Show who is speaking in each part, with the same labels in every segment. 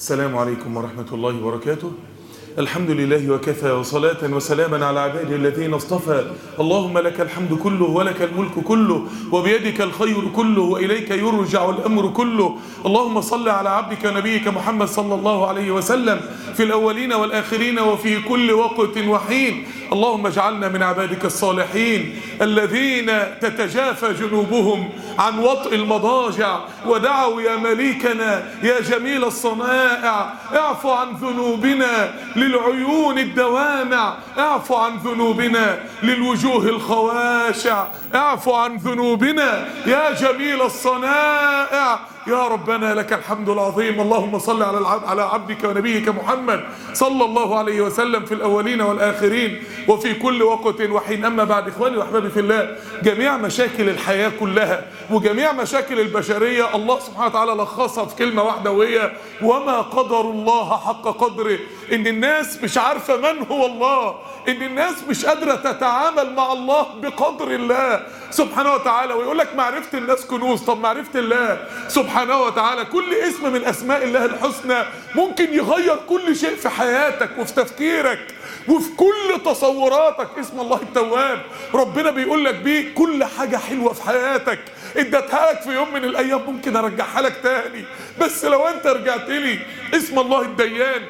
Speaker 1: السلام عليكم ورحمة الله وبركاته الحمد لله وكفى وصلاة وسلاما على عباده الذين اصطفى اللهم لك الحمد كله ولك الملك كله وبيدك الخير كله وإليك يرجع الأمر كله اللهم صل على عبدك نبيك محمد صلى الله عليه وسلم في الأولين والآخرين وفي كل وقت وحين اللهم اجعلنا من عبادك الصالحين الذين تتجافى جنوبهم عن وطء المضاجع ودعوا يا مليكنا يا جميل الصنائع اعف عن ذنوبنا للعيون الدوامع اعف عن ذنوبنا للوجوه الخواشع اعف عن ذنوبنا يا جميل الصنائع يا ربنا لك الحمد العظيم اللهم صل على العبد على عبدك ونبيك محمد صلى الله عليه وسلم في الاولين والاخرين وفي كل وقت وحين اما بعد اخواني واحبابي في الله جميع مشاكل الحياه كلها وجميع مشاكل البشريه الله سبحانه وتعالى لخصها في كلمه واحده وهي وما قدر الله حق قدره ان الناس مش عارفه من هو الله ان الناس مش قادره تتعامل مع الله بقدر الله سبحانه وتعالى ويقول لك معرفه الناس كنوز طب معرفه الله سبحانه وتعالى كل اسم من اسماء الله الحسنى ممكن يغير كل شيء في حياتك وفي تفكيرك وفي كل تصوراتك اسم الله التواب ربنا بيقول لك بيه كل حاجه حلوه في حياتك اديتها لك في يوم من الايام ممكن ارجعها لك تاني بس لو انت رجعت لي اسم الله الديان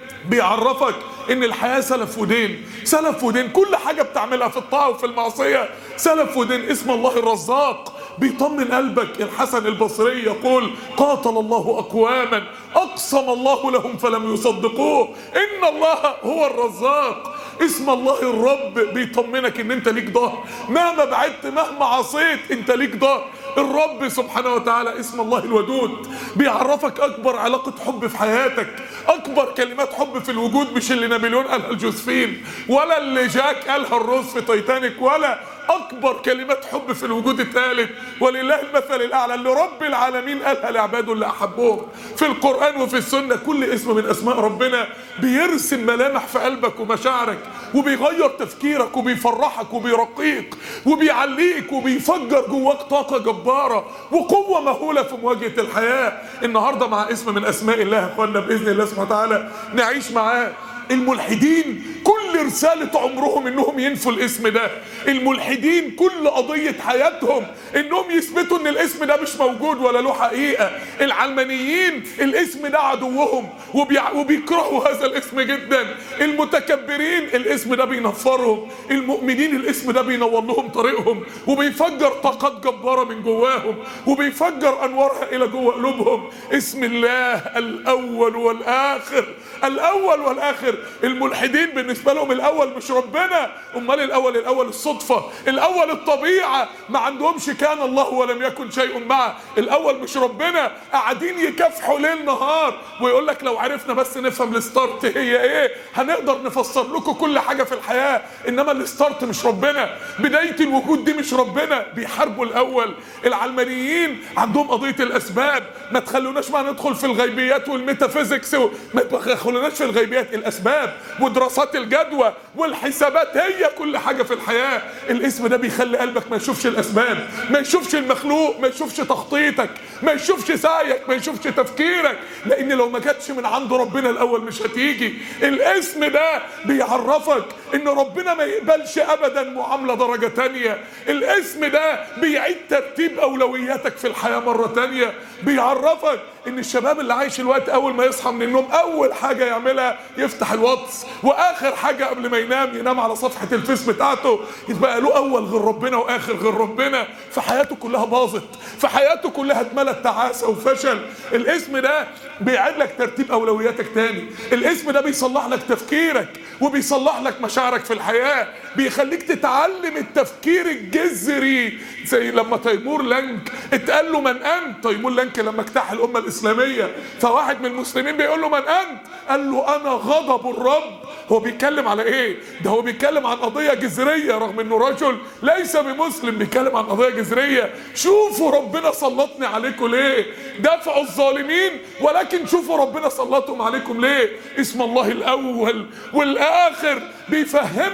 Speaker 1: بيعرفك ان الحياه سلف ودين سلف ودين كل حاجه بتعملها في الطاعه وفي المعصيه سلف ودين اسم الله الرزاق بيطمن قلبك الحسن البصري يقول قاتل الله اقواما اقسم الله لهم فلم يصدقوه ان الله هو الرزاق اسم الله الرب بيطمنك ان انت ليك ظهر مهما بعدت مهما عصيت انت ليك ظهر الرب سبحانه وتعالى اسم الله الودود بيعرفك اكبر علاقة حب في حياتك اكبر كلمات حب في الوجود مش اللي نابليون قالها الجوزفين ولا اللي جاك قالها الروس في تايتانيك ولا اكبر كلمات حب في الوجود الثالث ولله المثل الاعلى اللي رب العالمين قالها لعباده اللي احبهم في القران وفي السنه كل اسم من اسماء ربنا بيرسم ملامح في قلبك ومشاعرك وبيغير تفكيرك وبيفرحك وبيرقيك وبيعليك وبيفجر جواك طاقه جباره وقوه مهوله في مواجهه الحياه النهارده مع اسم من اسماء الله يا اخوانا باذن الله سبحانه وتعالى نعيش معاه الملحدين كل رسالة عمرهم انهم ينفوا الاسم ده الملحدين كل قضية حياتهم انهم يثبتوا ان الاسم ده مش موجود ولا له حقيقة العلمانيين الاسم ده عدوهم وبيع... وبيكرهوا هذا الاسم جدا المتكبرين الاسم ده بينفرهم المؤمنين الاسم ده بينور لهم طريقهم وبيفجر طاقات جبارة من جواهم وبيفجر انوارها الى جوه قلوبهم اسم الله الاول والاخر الاول والاخر الملحدين بالنسبة لهم الأول مش ربنا أمال الأول الأول الصدفة الأول الطبيعة ما عندهمش كان الله ولم يكن شيء معه الأول مش ربنا قاعدين يكافحوا ليل نهار ويقول لك لو عرفنا بس نفهم الستارت هي ايه هنقدر نفسر لكم كل حاجة في الحياة إنما الستارت مش ربنا بداية الوجود دي مش ربنا بيحاربوا الأول العلمانيين عندهم قضية الأسباب ما تخلوناش ما ندخل في الغيبيات والميتافيزيكس ما تخلوناش في الغيبيات الأسباب ودراسات الجدوى والحسابات هي كل حاجة في الحياة الاسم ده بيخلي قلبك ما يشوفش الأسباب ما يشوفش المخلوق ما يشوفش تخطيطك ما يشوفش سعيك ما يشوفش تفكيرك لأن لو ما جاتش من عند ربنا الأول مش هتيجي الاسم ده بيعرفك إن ربنا ما يقبلش أبدا معاملة درجة تانية الاسم ده بيعيد ترتيب أولوياتك في الحياة مرة تانية بيعرفك ان الشباب اللي عايش الوقت اول ما يصحى من النوم اول حاجه يعملها يفتح الواتس واخر حاجه قبل ما ينام ينام على صفحه الفيس بتاعته يبقى له اول غير ربنا واخر غير ربنا فحياته كلها باظت فحياته كلها اتملت تعاسه وفشل الاسم ده بيعيد لك ترتيب اولوياتك تاني الاسم ده بيصلح لك تفكيرك وبيصلح لك مشاعرك في الحياه بيخليك تتعلم التفكير الجذري زي لما تيمور لانك اتقال له من انت تيمور لانك لما اجتاح الامه الاسلاميه فواحد من المسلمين بيقول له من انت قال له انا غضب الرب هو بيتكلم على ايه ده هو بيتكلم عن قضيه جذريه رغم انه رجل ليس بمسلم بيتكلم عن قضيه جذريه شوفوا ربنا سلطني عليكم ليه دفعوا الظالمين ولكن شوفوا ربنا سلطهم عليكم ليه اسم الله الاول والاخر بيفهمك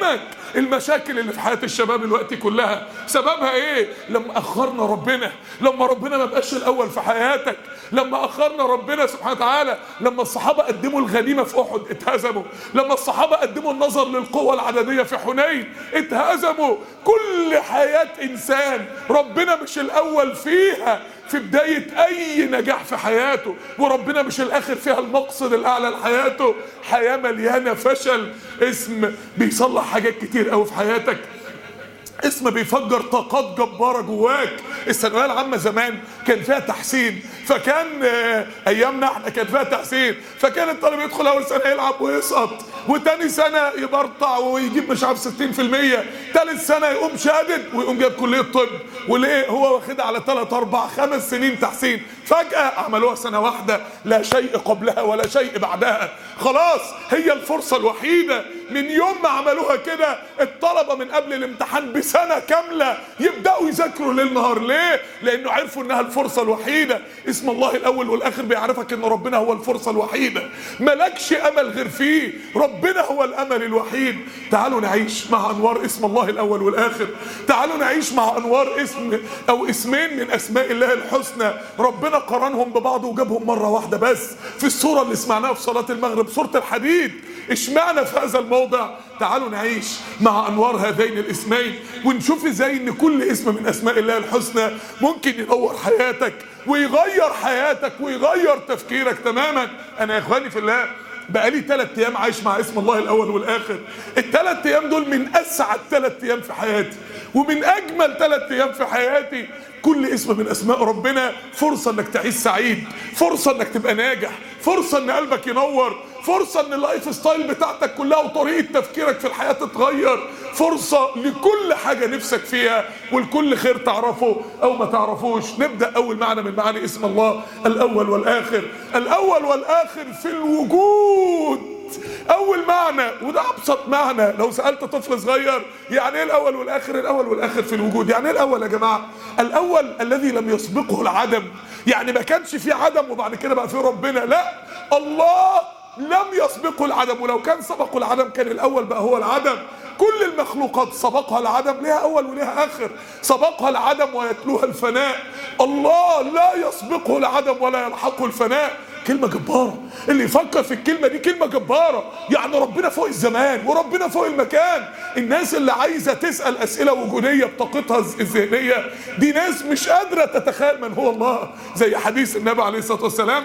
Speaker 1: المشاكل اللي في حياه الشباب الوقت كلها سببها ايه لما اخرنا ربنا لما ربنا ما بقاش الاول في حياتك لما اخرنا ربنا سبحانه وتعالى لما الصحابه قدموا الغنيمه في احد اتهزموا لما الصحابه قدموا النظر للقوه العدديه في حنين اتهزموا كل حياه انسان ربنا مش الاول فيها في بداية أي نجاح في حياته وربنا مش الآخر فيها المقصد الأعلى لحياته حياة مليانة فشل اسم بيصلح حاجات كتير قوي في حياتك اسم بيفجر طاقات جبارة جواك الثانوية العامة زمان كان فيها تحسين فكان آه، ايامنا احنا كان فيها تحسين فكان الطالب يدخل اول سنة يلعب ويسقط وتاني سنة يبرطع ويجيب مش عارف 60% تالت سنة يقوم شادد ويقوم جايب كلية طب وليه هو واخدها على ثلاث اربع خمس سنين تحسين فجأة عملوها سنة واحدة لا شيء قبلها ولا شيء بعدها خلاص هي الفرصة الوحيدة من يوم ما عملوها كده الطلبة من قبل الامتحان بسنة كاملة يبدأوا يذاكروا ليل نهار ليه؟ لأنه عرفوا إنها الفرصة الوحيدة اسم الله الأول والآخر بيعرفك إن ربنا هو الفرصة الوحيدة ملكش أمل غير فيه ربنا هو الأمل الوحيد تعالوا نعيش مع أنوار اسم الله الأول والآخر تعالوا نعيش مع أنوار اسم أو اسمين من أسماء الله الحسنى ربنا قرنهم ببعض وجابهم مرة واحدة بس في السورة اللي سمعناها في صلاة المغرب سورة الحديد اشمعنى في هذا الموضع تعالوا نعيش مع انوار هذين الاسمين ونشوف ازاي ان كل اسم من اسماء الله الحسنى ممكن ينور حياتك ويغير حياتك ويغير تفكيرك تماما انا يا اخواني في الله بقالي ثلاث ايام عايش مع اسم الله الاول والاخر الثلاث ايام دول من اسعد ثلاث ايام في حياتي ومن اجمل ثلاث ايام في حياتي كل اسم من اسماء ربنا فرصه انك تعيش سعيد فرصه انك تبقى ناجح فرصه ان قلبك ينور فرصه ان اللايف ستايل بتاعتك كلها وطريقه تفكيرك في الحياه تتغير فرصه لكل حاجه نفسك فيها ولكل خير تعرفه او ما تعرفوش نبدا اول معنى من معاني اسم الله الاول والاخر الاول والاخر في الوجود اول معنى وده ابسط معنى لو سالت طفل صغير يعني ايه الاول والاخر الاول والاخر في الوجود يعني ايه الاول يا جماعه الاول الذي لم يسبقه العدم يعني ما كانش في عدم وبعد كده بقى في ربنا لا الله لم يسبقه العدم ولو كان سبقه العدم كان الاول بقى هو العدم كل المخلوقات سبقها العدم لها اول ولها اخر سبقها العدم ويتلوها الفناء الله لا يسبقه العدم ولا يلحقه الفناء كلمة جبارة اللي يفكر في الكلمة دي كلمة جبارة يعني ربنا فوق الزمان وربنا فوق المكان الناس اللي عايزة تسأل أسئلة وجودية بطاقتها الذهنية دي ناس مش قادرة تتخيل من هو الله زي حديث النبي عليه الصلاة والسلام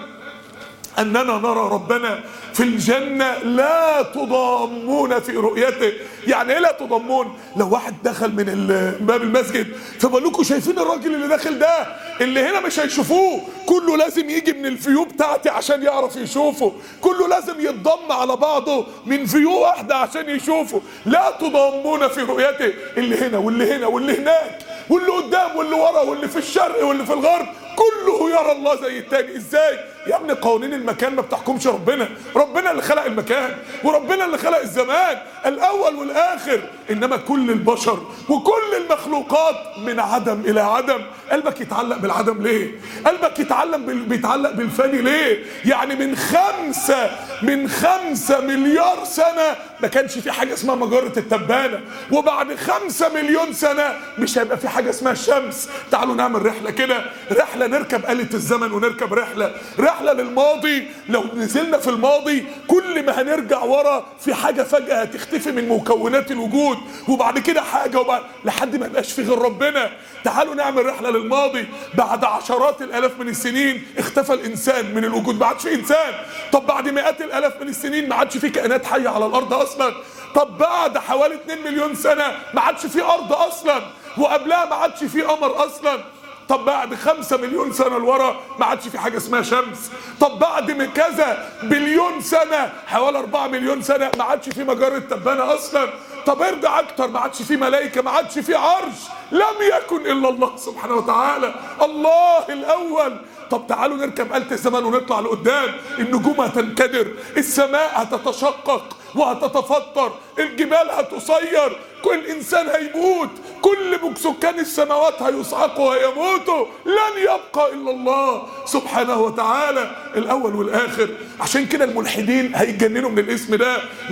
Speaker 1: أننا نرى ربنا في الجنة لا تضامون في رؤيته يعني ايه لا تضامون لو واحد دخل من ال- باب المسجد فبقول لكم شايفين الراجل اللي داخل ده اللي هنا مش هيشوفوه كله لازم يجي من الفيو بتاعتي عشان يعرف يشوفه كله لازم يتضم على بعضه من فيو واحدة عشان يشوفه لا تضامون في رؤيته اللي هنا واللي هنا واللي هناك واللي قدام واللي ورا واللي في الشرق واللي في الغرب كله يرى الله زي التاني ازاي يا ابني قوانين المكان ما بتحكمش ربنا ربنا اللي خلق المكان وربنا اللي خلق الزمان الاول والاخر انما كل البشر وكل المخلوقات من عدم الى عدم قلبك يتعلق بالعدم ليه قلبك يتعلم بال... بيتعلق بالفاني ليه يعني من خمسة من خمسة مليار سنة ما كانش في حاجة اسمها مجرة التبانة وبعد خمسة مليون سنة مش هيبقى في حاجة اسمها الشمس تعالوا نعمل رحلة كده رحلة نركب آلة الزمن ونركب رحلة رحلة للماضي لو نزلنا في الماضي كل ما هنرجع ورا في حاجة فجأة هتختفي من مكونات الوجود وبعد كده حاجة وبعد لحد ما يبقاش في غير ربنا تعالوا نعمل رحلة للماضي بعد عشرات الآلاف من السنين اختفى الإنسان من الوجود ما عادش في إنسان طب بعد مئات الآلاف من السنين ما عادش في كائنات حية على الأرض أصلا طب بعد حوالي 2 مليون سنة ما عادش في أرض أصلا وقبلها ما عادش في قمر أصلا طب بعد خمسة مليون سنة لورا ما عادش في حاجة اسمها شمس طب بعد من كذا بليون سنة حوالي أربعة مليون سنة ما عادش في مجرة تبانة أصلا طب ارجع أكتر ما عادش في ملائكة ما عادش في عرش لم يكن إلا الله سبحانه وتعالى الله الأول طب تعالوا نركب آلة الزمن ونطلع لقدام النجوم هتنكدر السماء هتتشقق وهتتفطر الجبال هتصير كل انسان هيموت كل سكان السماوات هيصعقوا ويموتوا لن يبقى الا الله سبحانه وتعالى الاول والاخر عشان كده الملحدين هيتجننوا من الاسم ده لا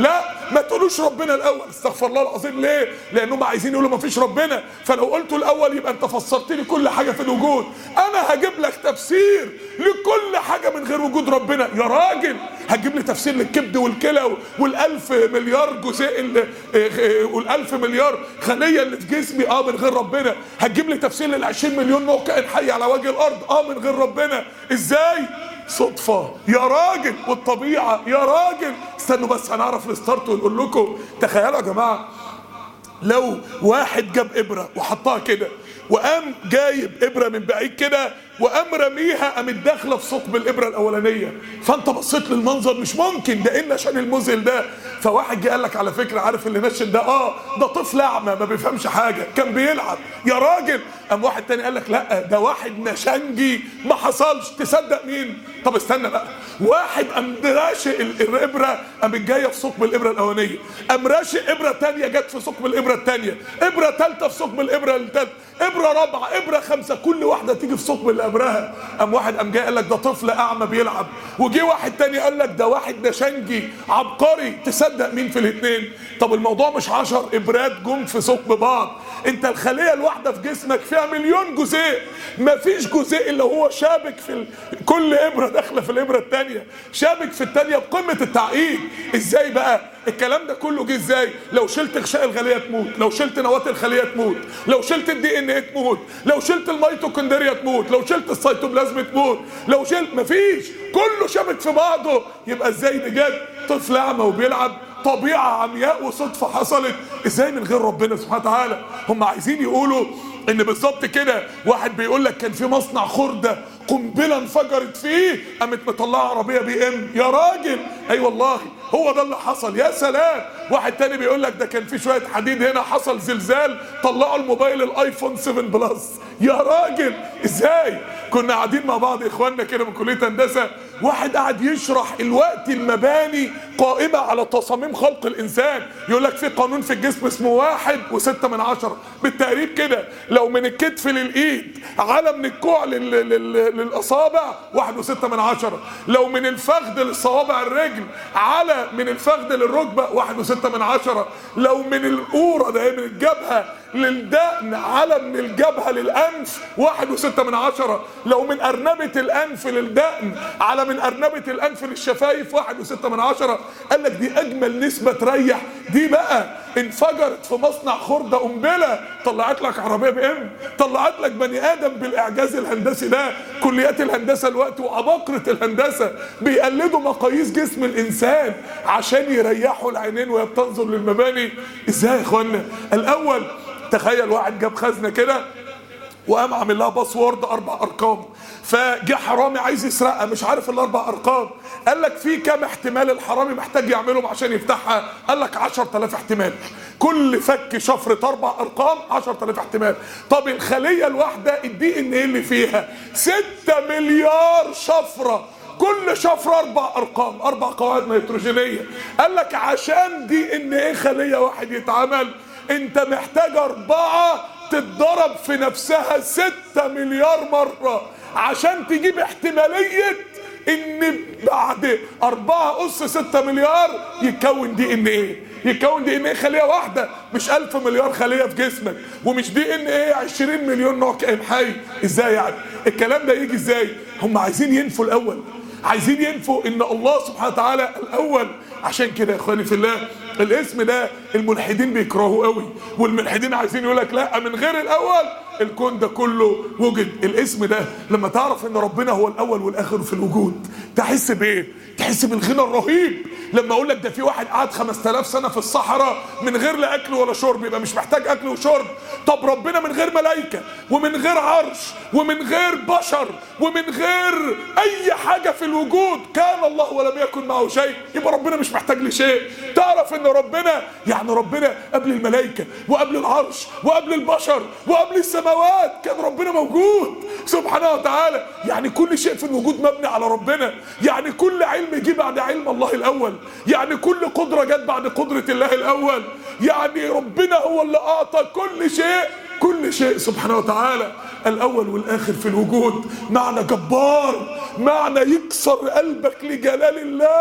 Speaker 1: ما تقولوش ربنا الاول استغفر الله العظيم ليه لانهم عايزين يقولوا ما فيش ربنا فلو قلتوا الاول يبقى انت فسرت لي كل حاجه في الوجود انا هجيب لك تفسير لكل حاجه من غير وجود ربنا يا راجل هتجيب لي تفسير للكبد والكلى والالف مليار جزيء ال- والالف مليار خليه اللي في جسمي اه من غير ربنا هتجيب لي تفسير لل 20 مليون نوع كائن حي على وجه الارض اه من غير ربنا ازاي صدفة يا راجل والطبيعة يا راجل استنوا بس هنعرف الستارت ونقول لكم تخيلوا يا جماعة لو واحد جاب ابره وحطها كده وقام جايب ابره من بعيد كده وقام رميها قامت داخله في ثقب الابره الاولانيه فانت بصيت للمنظر مش ممكن ده ايه النشان المذهل ده فواحد جه قال لك على فكره عارف اللي نشن ده اه ده طفل اعمى ما بيفهمش حاجه كان بيلعب يا راجل قام واحد تاني قال لك لا ده واحد نشنجي ما حصلش تصدق مين طب استنى بقى واحد قام راشق ال- الابره قامت جايه في ثقب الابره الاولانيه قام راشق ابره تانيه جت في ثقب الابره التانيه ابره ثالثه في ثقب الابره الثالثه ابره رابعه ابره خمسه كل واحده تيجي في ثقب اللي قبلها قام واحد قام جاي قال لك ده طفل اعمى بيلعب وجي واحد تاني قال لك ده واحد نشنجي عبقري تصدق مين في الاثنين طب الموضوع مش عشر ابرات جم في ثقب بعض انت الخليه الواحده في جسمك فيها مليون جزيء مفيش جزيء اللي هو شابك في ال... كل ابره داخله في الابره الثانيه شابك في الثانيه بقمه التعقيد ازاي بقى الكلام ده كله جه ازاي لو شلت غشاء الخليه تموت لو شلت نواه الخليه تموت لو شلت الدي ان ايه تموت لو شلت الميتوكوندريا تموت لو شلت السيتوبلازم تموت لو شلت مفيش كله شابك في بعضه يبقى ازاي دي جت طفل اعمى وبيلعب طبيعه عمياء وصدفه حصلت ازاي من غير ربنا سبحانه وتعالى هم عايزين يقولوا ان بالظبط كده واحد بيقول لك كان في مصنع خرده قنبله انفجرت فيه قامت مطلعه عربيه بي ام يا راجل اي أيوة والله هو ده اللي حصل يا سلام واحد تاني بيقول لك ده كان في شويه حديد هنا حصل زلزال طلعوا الموبايل الايفون 7 بلس يا راجل ازاي كنا قاعدين مع بعض اخواننا كده من كليه هندسه واحد قاعد يشرح الوقت المباني قائمه على تصاميم خلق الانسان يقول لك في قانون في الجسم اسمه واحد وستة من عشرة بالتقريب كده لو من الكتف للايد على من الكوع لل... لل... للاصابع واحد وستة من عشرة لو من الفخذ للصوابع الرجل على من الفخذ للركبة واحد وستة من عشرة لو من القورة ده من الجبهة للدقن على من الجبهة للأنف واحد وستة من عشرة لو من أرنبة الأنف للدقن على من أرنبة الأنف للشفايف واحد وستة من عشرة قال لك دي أجمل نسبة تريح دي بقى انفجرت في مصنع خردة قنبلة طلعت لك عربية بي ام طلعت لك بني آدم بالإعجاز الهندسي ده كليات الهندسة الوقت وعباقرة الهندسة بيقلدوا مقاييس جسم الإنسان عشان يريحوا العينين وهي بتنظر للمباني ازاي يا اخوانا الأول تخيل واحد جاب خزنة كده وقام عامل لها باسورد اربع ارقام فجه حرامي عايز يسرقها مش عارف الاربع ارقام قال لك في كام احتمال الحرامي محتاج يعملهم عشان يفتحها قال لك 10000 احتمال كل فك شفرة اربع ارقام 10000 احتمال طب الخليه الواحده الدي ان ايه اللي فيها 6 مليار شفره كل شفرة أربع أرقام أربع قواعد نيتروجينية قال لك عشان دي إن إيه خلية واحد يتعمل أنت محتاج أربعة تتضرب في نفسها ستة مليار مرة عشان تجيب احتمالية ان بعد أربعة أس ستة مليار يتكون دي ان ايه يتكون دي ان ايه خلية واحدة مش ألف مليار خلية في جسمك ومش دي ان ايه عشرين مليون نوع كائن حي ازاي يعني الكلام ده يجي ازاي هم عايزين ينفوا الأول عايزين ينفوا ان الله سبحانه وتعالى الأول عشان كده يا اخواني في الله الاسم ده الملحدين بيكرهوه قوي والملحدين عايزين يقول لك لا من غير الاول الكون ده كله وجد الاسم ده لما تعرف ان ربنا هو الاول والاخر في الوجود تحس بايه تحس بالغنى الرهيب لما اقول لك ده في واحد قعد 5000 سنه في الصحراء من غير لا اكل ولا شرب يبقى مش محتاج اكل وشرب طب ربنا من غير ملائكه ومن غير عرش ومن غير بشر ومن غير اي حاجه في الوجود كان الله ولم يكن معه شيء يبقى ربنا مش محتاج لشيء تعرف ان ربنا يعني ربنا قبل الملائكه وقبل العرش وقبل البشر وقبل السماوات كان ربنا موجود سبحانه وتعالى يعني كل شيء في الوجود مبني على ربنا يعني كل علم جه بعد علم الله الاول يعني كل قدره جت بعد قدره الله الاول يعني ربنا هو اللي اعطى كل شيء كل شيء سبحانه وتعالى الاول والاخر في الوجود معنى جبار معنى يكسر قلبك لجلال الله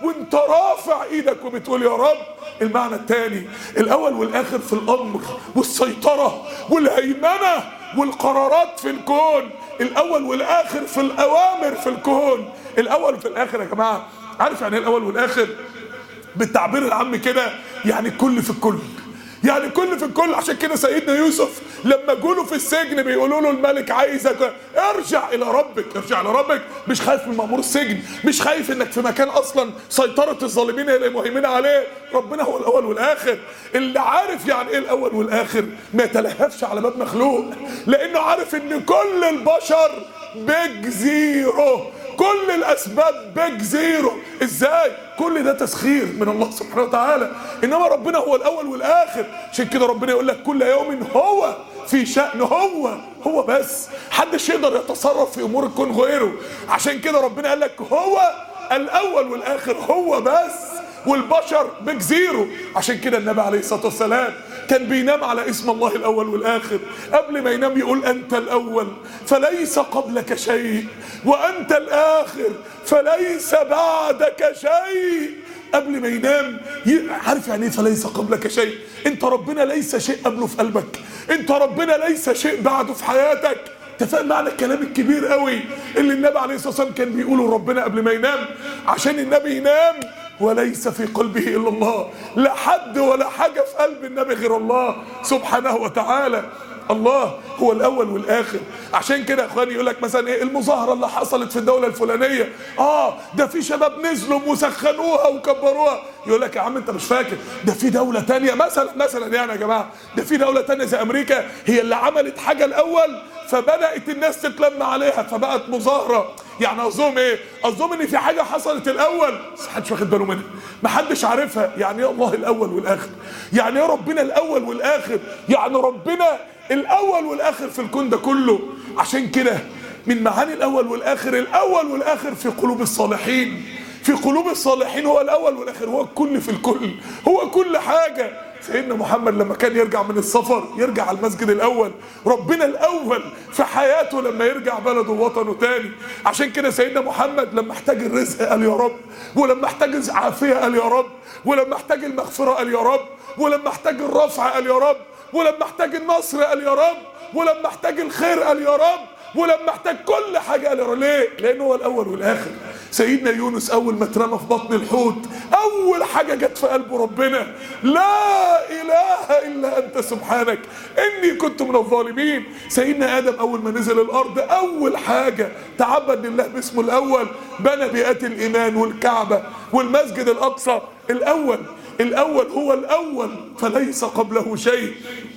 Speaker 1: وانت رافع ايدك وبتقول يا رب المعنى الثاني الاول والاخر في الامر والسيطره والهيمنه والقرارات في الكون الاول والاخر في الاوامر في الكون الاول في الاخر يا جماعه عارف يعني ايه الاول والاخر بالتعبير العام كده يعني كل في الكل يعني كل في الكل عشان كده سيدنا يوسف لما جوله في السجن بيقولوا له الملك عايزك ارجع الى ربك ارجع الى ربك مش خايف من مأمور السجن مش خايف انك في مكان اصلا سيطرة الظالمين هي اللي مهيمنة عليه ربنا هو الاول والاخر اللي عارف يعني ايه الاول والاخر ما يتلهفش على باب مخلوق لانه عارف ان كل البشر بيج زيرو كل الاسباب بيج زيرو ازاي كل ده تسخير من الله سبحانه وتعالى انما ربنا هو الاول والاخر عشان كده ربنا يقول لك كل يوم هو في شأن هو هو بس حدش يقدر يتصرف في امور الكون غيره عشان كده ربنا قال لك هو الاول والاخر هو بس والبشر بيج زيرو عشان كده النبي عليه الصلاه والسلام كان بينام على اسم الله الاول والاخر قبل ما ينام يقول انت الاول فليس قبلك شيء وانت الاخر فليس بعدك شيء قبل ما ينام ي- عارف يعني ايه فليس قبلك شيء انت ربنا ليس شيء قبله في قلبك انت ربنا ليس شيء بعده في حياتك انت فاهم معنى الكلام الكبير قوي اللي النبي عليه الصلاه والسلام كان بيقوله لربنا قبل ما ينام عشان النبي ينام وليس في قلبه الا الله لا حد ولا حاجه في قلب النبي غير الله سبحانه وتعالى الله هو الاول والاخر عشان كده يا اخواني يقول لك مثلا ايه المظاهره اللي حصلت في الدوله الفلانيه اه ده في شباب نزلوا وسخنوها وكبروها يقول لك يا عم انت مش فاكر ده في دوله تانية مثلا مثلا يعني يا جماعه ده في دوله تانية زي امريكا هي اللي عملت حاجه الاول فبدات الناس تتلم عليها فبقت مظاهره يعني قصدهم ايه قصدهم ان في حاجه حصلت الاول بس محدش واخد باله منها محدش عارفها يعني ايه الله الاول والاخر يعني ايه ربنا الاول والاخر يعني ربنا الاول والاخر في الكون ده كله عشان كده من معاني الاول والاخر الاول والاخر في قلوب الصالحين في قلوب الصالحين هو الاول والاخر هو الكل في الكل هو كل حاجه سيدنا محمد لما كان يرجع من السفر يرجع على المسجد الاول ربنا الاول في حياته لما يرجع بلده ووطنه تاني عشان كده سيدنا محمد لما احتاج الرزق قال يا رب ولما احتاج العافيه قال يا رب ولما احتاج المغفره قال يا رب ولما احتاج الرفع قال يا رب ولما احتاج النصر قال يا رب ولما احتاج الخير قال يا رب ولما احتاج كل حاجه قال يا رب ليه؟ لانه هو الاول والاخر سيدنا يونس اول ما اترمى في بطن الحوت اول حاجه جت في قلبه ربنا لا اله الا انت سبحانك اني كنت من الظالمين سيدنا ادم اول ما نزل الارض اول حاجه تعبد لله باسمه الاول بنى بيئات الايمان والكعبه والمسجد الاقصى الاول الاول هو الاول فليس قبله شيء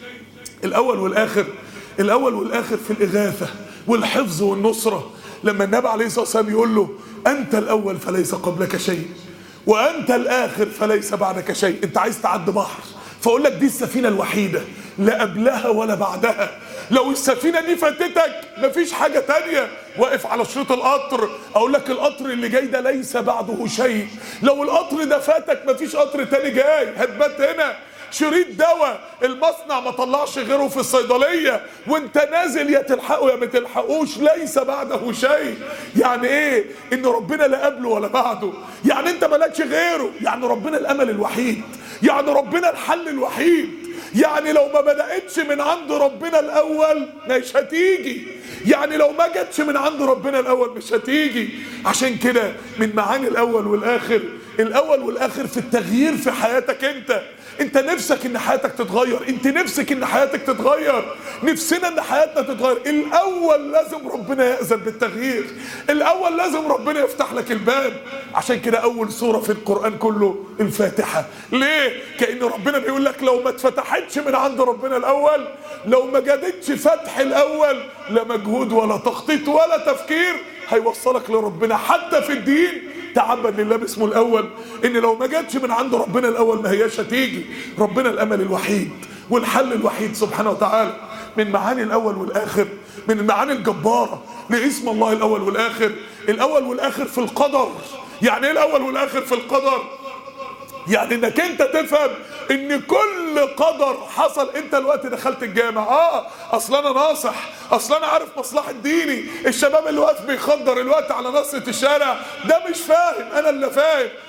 Speaker 1: الاول والاخر الاول والاخر في الاغاثه والحفظ والنصره لما النبي عليه الصلاه والسلام يقول له انت الاول فليس قبلك شيء وانت الاخر فليس بعدك شيء انت عايز تعدي بحر فاقول لك دي السفينه الوحيده لا قبلها ولا بعدها لو السفينه دي فاتتك مفيش حاجه تانية واقف على شريط القطر اقول لك القطر اللي جاي ده ليس بعده شيء لو القطر ده فاتك مفيش قطر تاني جاي هتبات هنا شريط دواء المصنع ما طلعش غيره في الصيدليه وانت نازل يا تلحقه يا ما تلحقوش ليس بعده شيء يعني ايه ان ربنا لا قبله ولا بعده يعني انت مالكش غيره يعني ربنا الامل الوحيد يعني ربنا الحل الوحيد يعني لو ما بدأتش من عند ربنا الأول مش هتيجي يعني لو ما جتش من عند ربنا الأول مش هتيجي عشان كده من معاني الأول والآخر الأول والآخر في التغيير في حياتك أنت انت نفسك ان حياتك تتغير انت نفسك ان حياتك تتغير نفسنا ان حياتنا تتغير الاول لازم ربنا يأذن بالتغيير الاول لازم ربنا يفتح لك الباب عشان كده اول سورة في القرآن كله الفاتحة ليه كأن ربنا بيقول لك لو ما اتفتحتش من عند ربنا الاول لو ما جادتش فتح الاول لا مجهود ولا تخطيط ولا تفكير هيوصلك لربنا حتى في الدين تعبد لله باسمه الاول ان لو ما جاتش من عند ربنا الاول ما هياش هتيجي ربنا الامل الوحيد والحل الوحيد سبحانه وتعالى من معاني الاول والاخر من المعاني الجباره لاسم الله الاول والاخر الاول والاخر في القدر يعني ايه الاول والاخر في القدر يعني انك انت تفهم ان كل قدر حصل انت الوقت دخلت الجامع اه اصل انا ناصح اصل انا عارف مصلحه ديني الشباب اللي واقف بيخدر الوقت على نصة الشارع ده مش فاهم انا اللي فاهم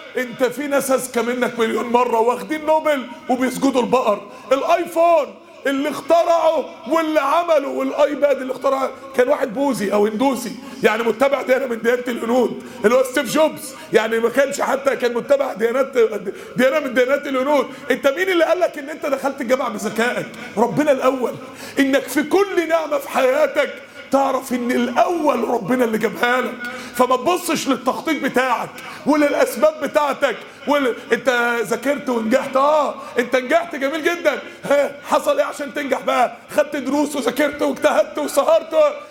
Speaker 1: انت في ناس اذكى منك مليون مره واخدين نوبل وبيسجدوا البقر الايفون اللي اخترعه واللي عمله والايباد اللي اخترعه كان واحد بوذي او هندوسي يعني متبع ديانه من ديانه الهنود اللي هو ستيف جوبز يعني ما كانش حتى كان متبع ديانات ديانه من ديانات الهنود انت مين اللي قال لك ان انت دخلت الجامعه بذكائك ربنا الاول انك في كل نعمه في حياتك تعرف ان الاول ربنا اللي جابها لك فما تبصش للتخطيط بتاعك وللاسباب بتاعتك وال... انت ذاكرت ونجحت اه انت نجحت جميل جدا ها حصل ايه عشان تنجح بقى خدت دروس وذاكرت واجتهدت وسهرت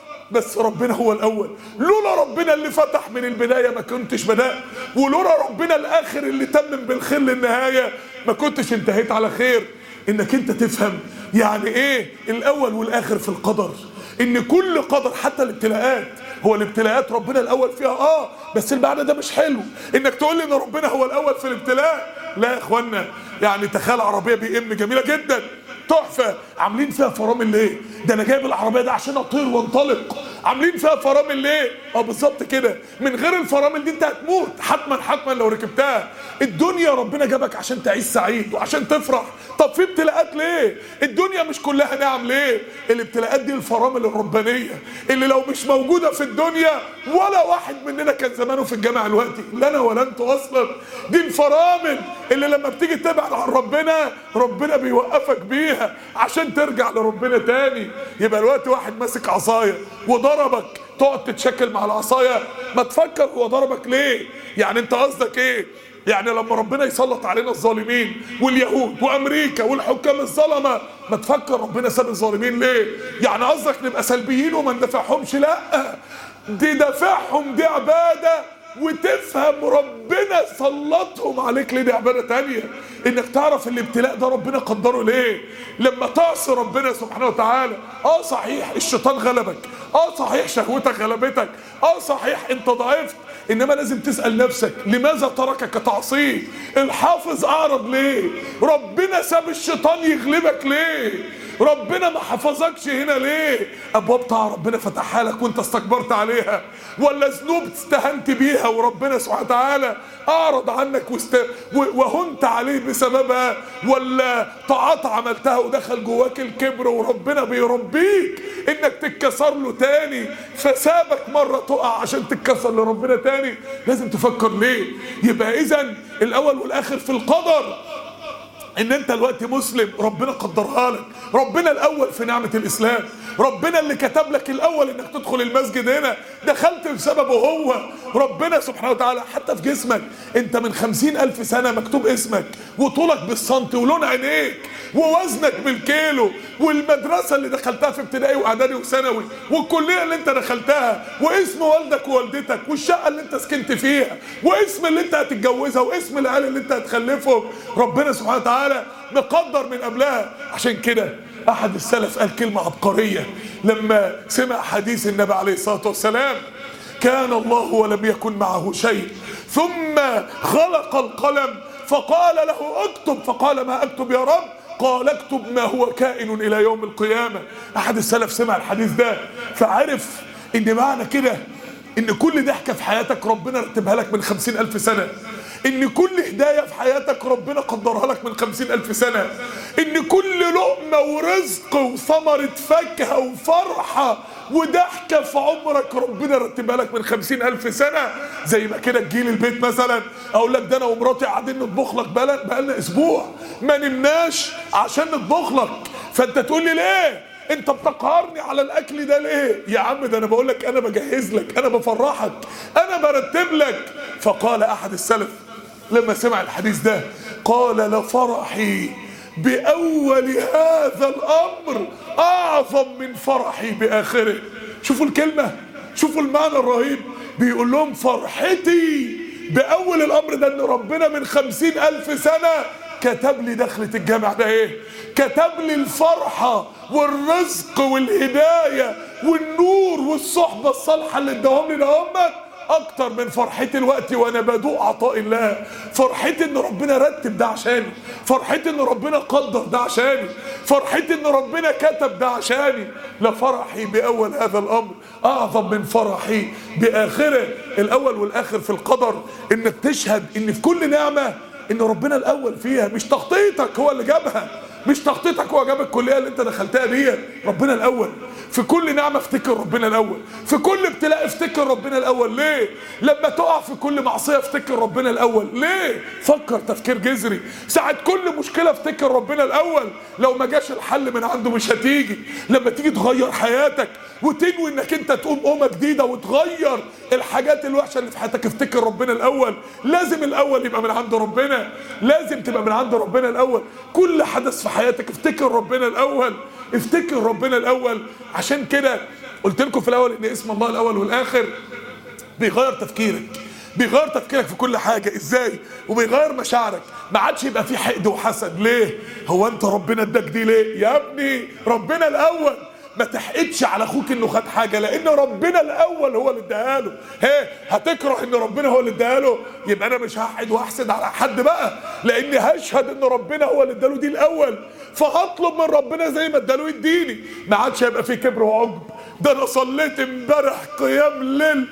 Speaker 1: بس ربنا هو الاول لولا ربنا اللي فتح من البدايه ما كنتش بدات ولولا ربنا الاخر اللي تمم بالخير للنهايه ما كنتش انتهيت على خير انك انت تفهم يعني ايه الاول والاخر في القدر ان كل قدر حتى الابتلاءات هو الابتلاءات ربنا الاول فيها اه بس المعنى ده مش حلو انك تقول لي ان ربنا هو الاول في الابتلاء لا يا اخوانا يعني تخيل عربيه بي ام جميله جدا تحفه عاملين فيها فرامل ليه ده انا جايب العربيه دي عشان اطير وانطلق عاملين فيها فرامل ليه اه بالظبط كده من غير الفرامل دي انت هتموت حتما حتما لو ركبتها الدنيا ربنا جابك عشان تعيش سعيد وعشان تفرح طب في ابتلاءات ليه الدنيا مش كلها نعم ليه الابتلاءات دي الفرامل الربانيه اللي لو مش موجوده في الدنيا ولا واحد مننا كان زمانه في الجامعه دلوقتي لا انا ولا انتوا اصلا دي الفرامل اللي لما بتيجي تبعد عن ربنا ربنا بيوقفك بيها عشان ترجع لربنا تاني يبقى الوقت واحد ماسك عصايه وضربك تقعد تتشكل مع العصايه ما تفكر هو ضربك ليه يعني انت قصدك ايه يعني لما ربنا يسلط علينا الظالمين واليهود وامريكا والحكام الظلمه ما تفكر ربنا ساب الظالمين ليه يعني قصدك نبقى سلبيين وما ندافعهمش لا دي دافعهم دي عباده وتفهم ربنا سلطهم عليك ليه دي عباده تانية انك تعرف الابتلاء ده ربنا قدره ليه لما تعصي ربنا سبحانه وتعالى اه صحيح الشيطان غلبك اه صحيح شهوتك غلبتك اه صحيح انت ضعفت انما لازم تسال نفسك لماذا تركك تعصيه الحافظ اعرض ليه ربنا ساب الشيطان يغلبك ليه ربنا ما حفظكش هنا ليه ابواب طاعه ربنا فتحها لك وانت استكبرت عليها ولا ذنوب استهنت بيها وربنا سبحانه وتعالى اعرض عنك واست... وهنت عليه بسببها ولا طاعات عملتها ودخل جواك الكبر وربنا بيربيك انك تتكسر له تاني فسابك مره تقع عشان تتكسر لربنا تاني لازم تفكر ليه يبقى اذا الاول والاخر في القدر ان انت الوقت مسلم ربنا قدرها لك ربنا الاول في نعمة الاسلام ربنا اللي كتب لك الاول انك تدخل المسجد هنا دخلت بسببه هو ربنا سبحانه وتعالى حتى في جسمك انت من خمسين الف سنة مكتوب اسمك وطولك بالسنت ولون عينيك ووزنك بالكيلو والمدرسة اللي دخلتها في ابتدائي واعدادي وثانوي والكلية اللي انت دخلتها واسم والدك ووالدتك والشقة اللي انت سكنت فيها واسم اللي انت هتتجوزها واسم العيال اللي انت هتخلفهم ربنا سبحانه وتعالى مقدر من قبلها عشان كده احد السلف قال كلمة عبقرية لما سمع حديث النبي عليه الصلاة والسلام كان الله ولم يكن معه شيء ثم خلق القلم فقال له اكتب فقال ما اكتب يا رب قال اكتب ما هو كائن الى يوم القيامة احد السلف سمع الحديث ده فعرف ان معنى كده ان كل ضحكة في حياتك ربنا رتبها لك من خمسين الف سنة ان كل هداية في حياتك ربنا قدرها لك من خمسين الف سنة ان كل لقمة ورزق وثمرة فاكهة وفرحة وضحكة في عمرك ربنا رتبها لك من خمسين ألف سنة زي ما كده تجيلي البيت مثلا أقول لك ده أنا ومراتي قاعدين نطبخ لك بقالنا أسبوع ما نمناش عشان نطبخ لك فأنت تقول لي ليه؟ انت بتقهرني على الاكل ده ليه يا عم ده انا بقول لك انا بجهز لك انا بفرحك انا برتب لك فقال احد السلف لما سمع الحديث ده قال لفرحي باول هذا الامر اعظم من فرحي باخره شوفوا الكلمه شوفوا المعنى الرهيب بيقول لهم فرحتي باول الامر ده ان ربنا من خمسين الف سنه كتب لي دخلة الجامع ده ايه كتب لي الفرحة والرزق والهداية والنور والصحبة الصالحة اللي اداهم لي دهمت اكتر من فرحتي الوقت وانا بدوق عطاء الله فرحتي ان ربنا رتب ده عشاني فرحتي ان ربنا قدر ده عشاني فرحتي ان ربنا كتب ده عشاني لفرحي باول هذا الامر اعظم من فرحي باخره الاول والاخر في القدر انك تشهد ان في كل نعمه ان ربنا الاول فيها مش تخطيطك هو اللي جابها مش تخطيطك هو جاب الكليه اللي انت دخلتها دي ربنا الاول في كل نعمه افتكر ربنا الاول في كل ابتلاء افتكر ربنا الاول ليه لما تقع في كل معصيه افتكر ربنا الاول ليه فكر تفكير جذري ساعه كل مشكله افتكر ربنا الاول لو ما جاش الحل من عنده مش هتيجي لما تيجي تغير حياتك وتنوي انك انت تقوم قومه جديده وتغير الحاجات الوحشه اللي في حياتك افتكر ربنا الاول لازم الاول يبقى من عند ربنا لازم تبقى من عند ربنا الاول كل حدث في حياتك افتكر ربنا الاول افتكر ربنا الاول عشان كده قلت لكم في الاول ان اسم الله الاول والاخر بيغير تفكيرك بيغير تفكيرك في كل حاجة ازاي وبيغير مشاعرك ما عادش يبقى في حقد وحسد ليه هو انت ربنا اداك دي ليه يا ابني ربنا الاول ما تحقدش على اخوك انه خد حاجه لان ربنا الاول هو اللي اداها له هي هتكره ان ربنا هو اللي اداها له يبقى انا مش هحقد واحسد على حد بقى لاني هشهد ان ربنا هو اللي اداله دي الاول فهطلب من ربنا زي ما اداله يديني ما عادش هيبقى في كبر وعجب ده انا صليت امبارح قيام ليل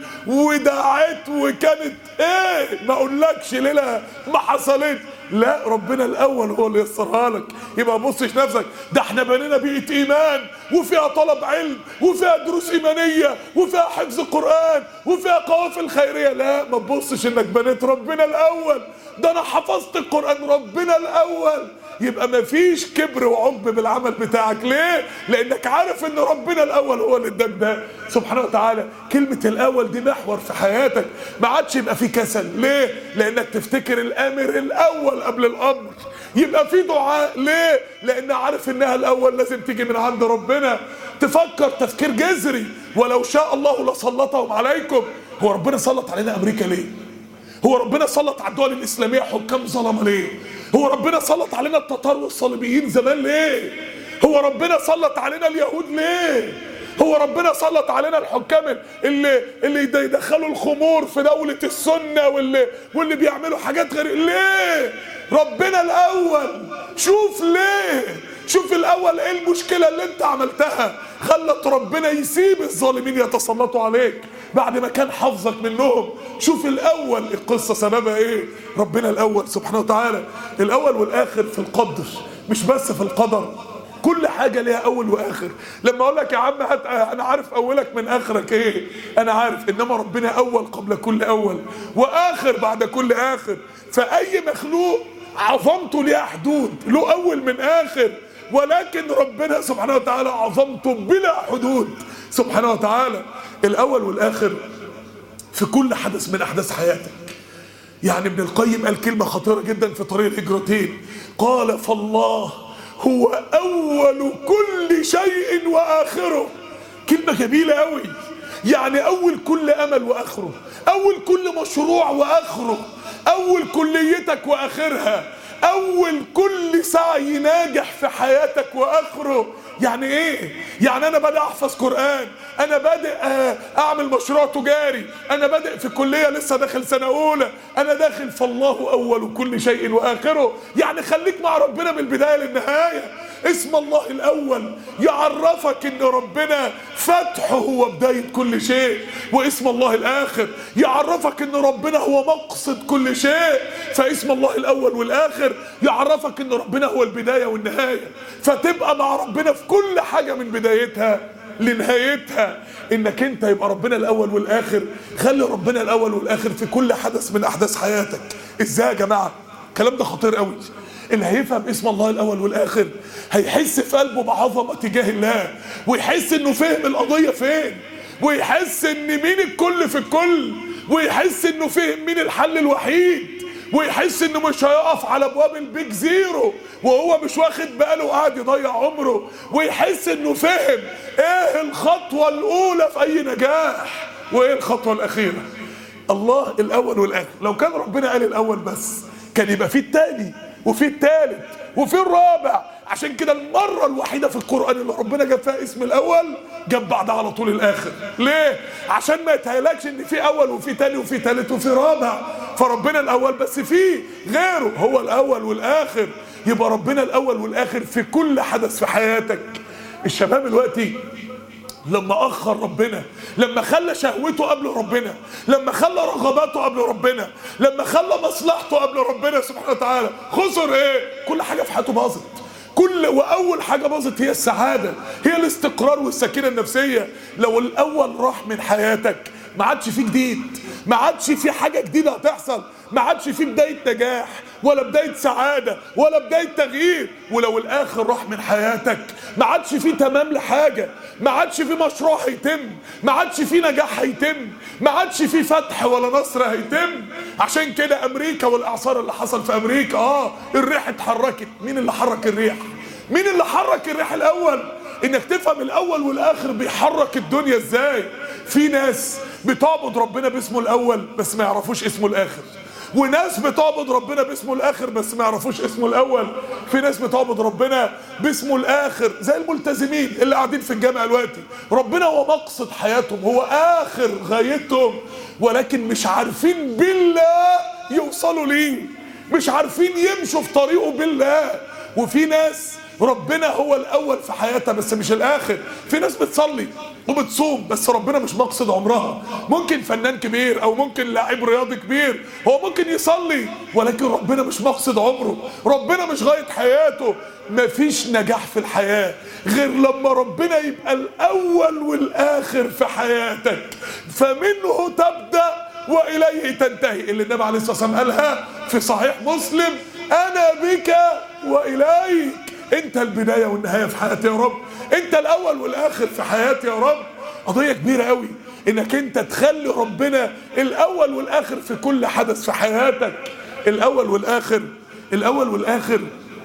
Speaker 1: ودعيت وكانت ايه ما اقولكش ليله ما حصلت لا ربنا الاول هو اللي يسرها لك يبقى ما تبصش نفسك ده احنا بنينا بيئه ايمان وفيها طلب علم وفيها دروس ايمانيه وفيها حفظ قران وفيها قوافل خيريه لا ما تبصش انك بنيت ربنا الاول ده انا حفظت القران ربنا الاول يبقى ما فيش كبر وعجب بالعمل بتاعك ليه لانك عارف ان ربنا الاول هو اللي اداك ده سبحانه وتعالى كلمه الاول دي محور في حياتك ما عادش يبقى في كسل ليه لانك تفتكر الامر الاول قبل الامر يبقى في دعاء ليه لان عارف انها الاول لازم تيجي من عند ربنا تفكر تفكير جذري ولو شاء الله لسلطهم عليكم هو ربنا سلط علينا امريكا ليه هو ربنا سلط على الدول الاسلاميه حكام ظلمه ليه هو ربنا سلط علينا التتار والصليبيين زمان ليه هو ربنا سلط علينا اليهود ليه هو ربنا سلط علينا الحكام اللي اللي يدخلوا الخمور في دولة السنة واللي واللي بيعملوا حاجات غير ليه؟ ربنا الأول شوف ليه؟ شوف الأول إيه المشكلة اللي أنت عملتها خلت ربنا يسيب الظالمين يتسلطوا عليك بعد ما كان حافظك منهم شوف الأول القصة سببها إيه؟ ربنا الأول سبحانه وتعالى الأول والآخر في القدر مش بس في القدر كل حاجه ليها اول واخر لما اقول لك يا عم هات انا عارف اولك من اخرك ايه انا عارف انما ربنا اول قبل كل اول واخر بعد كل اخر فاي مخلوق عظمته ليها حدود له اول من اخر ولكن ربنا سبحانه وتعالى عظمته بلا حدود سبحانه وتعالى الاول والاخر في كل حدث من احداث حياتك يعني ابن القيم قال كلمه خطيره جدا في طريق الهجرتين قال فالله هو أول كل شيء وآخره كلمة جميلة أوي يعني أول كل أمل وآخره أول كل مشروع وآخره أول كليتك وآخرها أول كل سعي ناجح في حياتك وآخره يعني ايه يعني انا بادئ احفظ قران انا بادئ اعمل مشروع تجاري انا بادئ في الكليه لسه داخل سنه اولى انا داخل فالله اول كل شيء واخره يعني خليك مع ربنا من البدايه للنهايه اسم الله الاول يعرفك ان ربنا فتحه هو بدايه كل شيء واسم الله الاخر يعرفك ان ربنا هو مقصد كل شيء فاسم الله الاول والاخر يعرفك ان ربنا هو البدايه والنهايه فتبقى مع ربنا في كل حاجه من بدايتها لنهايتها انك انت يبقى ربنا الاول والاخر خلي ربنا الاول والاخر في كل حدث من احداث حياتك ازاي يا جماعه الكلام ده خطير قوي اللي هيفهم اسم الله الاول والاخر هيحس في قلبه بعظمه تجاه الله ويحس انه فهم القضيه فين ويحس ان مين الكل في الكل ويحس انه فهم مين الحل الوحيد ويحس انه مش هيقف على ابواب البيج زيرو وهو مش واخد باله وقاعد يضيع عمره ويحس انه فهم ايه الخطوه الاولى في اي نجاح وايه الخطوه الاخيره الله الاول والاخر لو كان ربنا قال الاول بس كان يبقى فيه التاني وفي الثالث وفي الرابع عشان كده المرة الوحيدة في القرآن اللي ربنا جاب فيها اسم الأول جاب بعدها على طول الآخر ليه؟ عشان ما يتهيألكش إن في أول وفي تاني وفي تالت وفي رابع فربنا الأول بس في غيره هو الأول والآخر يبقى ربنا الأول والآخر في كل حدث في حياتك الشباب دلوقتي لما اخر ربنا لما خلى شهوته قبل ربنا لما خلى رغباته قبل ربنا لما خلى مصلحته قبل ربنا سبحانه وتعالى خسر ايه كل حاجه في حياته باظت كل واول حاجه باظت هي السعاده هي الاستقرار والسكينه النفسيه لو الاول راح من حياتك ما عادش فيه جديد ما عادش في حاجه جديده هتحصل ما عادش في بدايه نجاح ولا بدايه سعاده ولا بدايه تغيير ولو الاخر راح من حياتك ما عادش في تمام لحاجه ما عادش في مشروع هيتم ما عادش في نجاح هيتم ما عادش في فتح ولا نصر هيتم عشان كده امريكا والاعصار اللي حصل في امريكا اه الريح اتحركت مين اللي حرك الريح مين اللي حرك الريح الاول انك تفهم الاول والاخر بيحرك الدنيا ازاي في ناس بتعبد ربنا باسمه الاول بس ما يعرفوش اسمه الاخر وناس بتعبد ربنا باسمه الاخر بس ما يعرفوش اسمه الاول في ناس بتعبد ربنا باسمه الاخر زي الملتزمين اللي قاعدين في الجامع دلوقتي ربنا هو مقصد حياتهم هو اخر غايتهم ولكن مش عارفين بالله يوصلوا ليه مش عارفين يمشوا في طريقه بالله وفي ناس ربنا هو الاول في حياتها بس مش الاخر في ناس بتصلي وبتصوم بس ربنا مش مقصد عمرها ممكن فنان كبير او ممكن لاعب رياضي كبير هو ممكن يصلي ولكن ربنا مش مقصد عمره ربنا مش غايه حياته مفيش نجاح في الحياه غير لما ربنا يبقى الاول والاخر في حياتك فمنه تبدا واليه تنتهي اللي النبي عليه الصلاه والسلام قالها في صحيح مسلم انا بك واليك انت البدايه والنهايه في حياتي يا رب انت الاول والاخر في حياتي يا رب قضيه كبيره قوي انك انت تخلي ربنا الاول والاخر في كل حدث في حياتك الاول والاخر الاول والاخر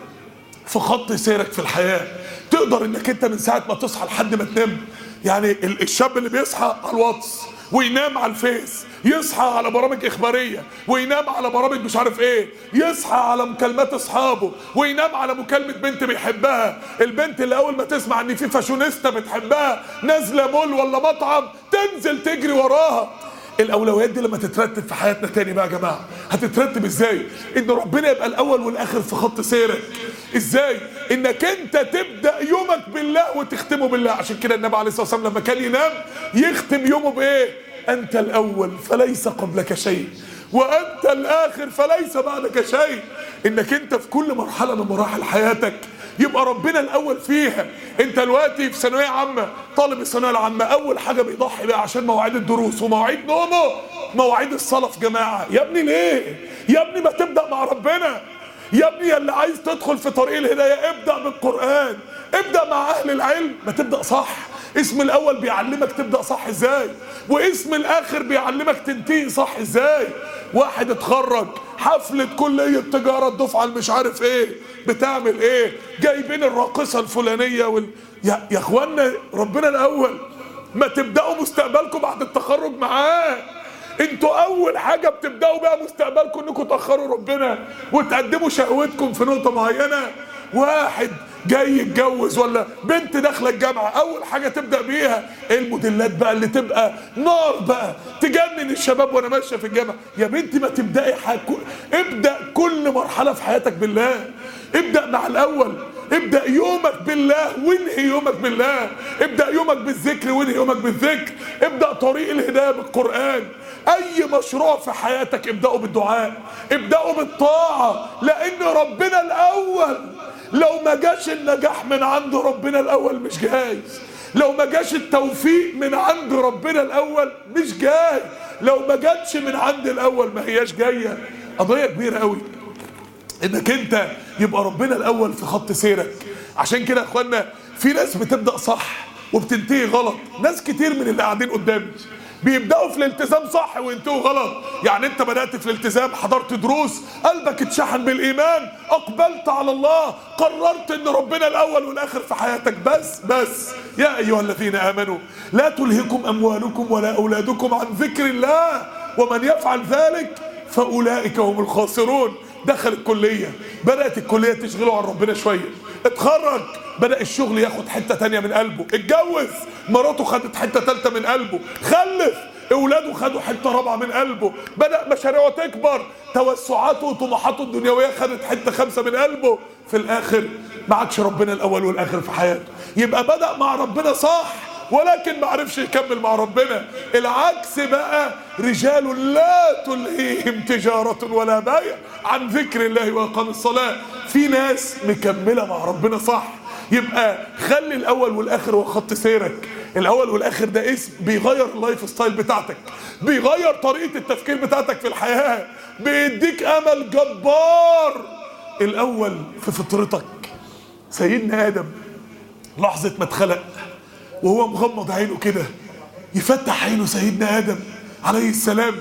Speaker 1: في خط سيرك في الحياه تقدر انك انت من ساعه ما تصحى لحد ما تنام يعني الشاب اللي بيصحى على الواتس وينام على الفيس يصحى على برامج اخباريه وينام على برامج مش عارف ايه يصحى على مكالمات اصحابه وينام على مكالمه بنت بيحبها البنت اللي اول ما تسمع ان في فاشونيستا بتحبها نازله مول ولا مطعم تنزل تجري وراها الاولويات دي لما تترتب في حياتنا تاني بقى يا جماعه هتترتب ازاي ان ربنا يبقى الاول والاخر في خط سيرك ازاي انك انت تبدا يومك بالله وتختمه بالله عشان كده النبي عليه الصلاه والسلام لما كان ينام يختم يومه بايه انت الاول فليس قبلك شيء وانت الاخر فليس بعدك شيء انك انت في كل مرحله من مراحل حياتك يبقى ربنا الاول فيها انت دلوقتي في ثانويه عامه طالب الثانويه العامه اول حاجه بيضحي بقى عشان مواعيد الدروس ومواعيد نومه مواعيد الصلاه في جماعه يا ابني ليه يا ابني ما تبدا مع ربنا يا ابني اللي عايز تدخل في طريق الهدايه ابدا بالقران ابدا مع اهل العلم ما تبدا صح اسم الاول بيعلمك تبدا صح ازاي واسم الاخر بيعلمك تنتهي صح ازاي واحد اتخرج حفلة كلية تجارة الدفعة مش عارف ايه بتعمل ايه جايبين الراقصة الفلانية وال... يا, يا اخوانا ربنا الاول ما تبدأوا مستقبلكم بعد التخرج معاه انتوا اول حاجة بتبدأوا بيها مستقبلكم انكم تأخروا ربنا وتقدموا شهوتكم في نقطة معينة واحد جاي يتجوز ولا بنت داخله الجامعه اول حاجه تبدا بيها ايه الموديلات بقى اللي تبقى نار بقى تجنن الشباب وانا ماشيه في الجامعه يا بنتي ما تبداي حاجة. ابدا كل مرحله في حياتك بالله ابدا مع الاول ابدا يومك بالله وانهي يومك بالله ابدا يومك بالذكر وانهي يومك بالذكر ابدا طريق الهدايه بالقران اي مشروع في حياتك ابداوا بالدعاء ابداوا بالطاعه لان ربنا الاول لو ما جاش النجاح من عند ربنا الاول مش جايز لو ما جاش التوفيق من عند ربنا الاول مش جاي لو ما جاتش من عند الاول ما هياش جايه قضيه كبيره قوي انك انت يبقى ربنا الاول في خط سيرك عشان كده يا اخوانا في ناس بتبدا صح وبتنتهي غلط ناس كتير من اللي قاعدين قدامي بيبداوا في الالتزام صح وينتهوا غلط يعني انت بدات في الالتزام حضرت دروس قلبك اتشحن بالايمان اقبلت على الله قررت ان ربنا الاول والاخر في حياتك بس بس يا ايها الذين امنوا لا تلهكم اموالكم ولا اولادكم عن ذكر الله ومن يفعل ذلك فاولئك هم الخاسرون دخل الكليه بدات الكليه تشغله عن ربنا شويه اتخرج بدا الشغل ياخد حته تانية من قلبه اتجوز مراته خدت حته تالتة من قلبه خلف اولاده خدوا حته رابعه من قلبه بدا مشاريعه تكبر توسعاته وطموحاته الدنيويه خدت حته خمسه من قلبه في الاخر ما عادش ربنا الاول والاخر في حياته يبقى بدا مع ربنا صح ولكن ما عرفش يكمل مع ربنا العكس بقى رجال لا تلهيهم تجارة ولا بيع عن ذكر الله وإقام الصلاة في ناس مكملة مع ربنا صح يبقى خلي الأول والآخر هو خط سيرك الأول والآخر ده اسم بيغير اللايف ستايل بتاعتك بيغير طريقة التفكير بتاعتك في الحياة بيديك أمل جبار الأول في فطرتك سيدنا آدم لحظة ما اتخلق وهو مغمض عينه كده يفتح عينه سيدنا ادم عليه السلام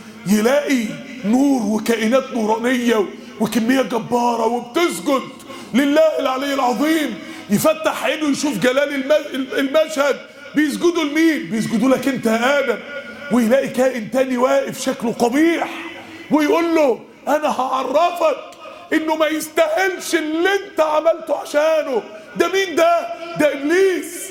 Speaker 1: يلاقي نور وكائنات نورانيه وكميه جباره وبتسجد لله العلي العظيم يفتح عينه يشوف جلال المشهد بيسجدوا لمين بيسجدوا لك انت يا ادم ويلاقي كائن تاني واقف شكله قبيح ويقول له انا هعرفك انه ما يستاهلش اللي انت عملته عشانه ده مين ده ده ابليس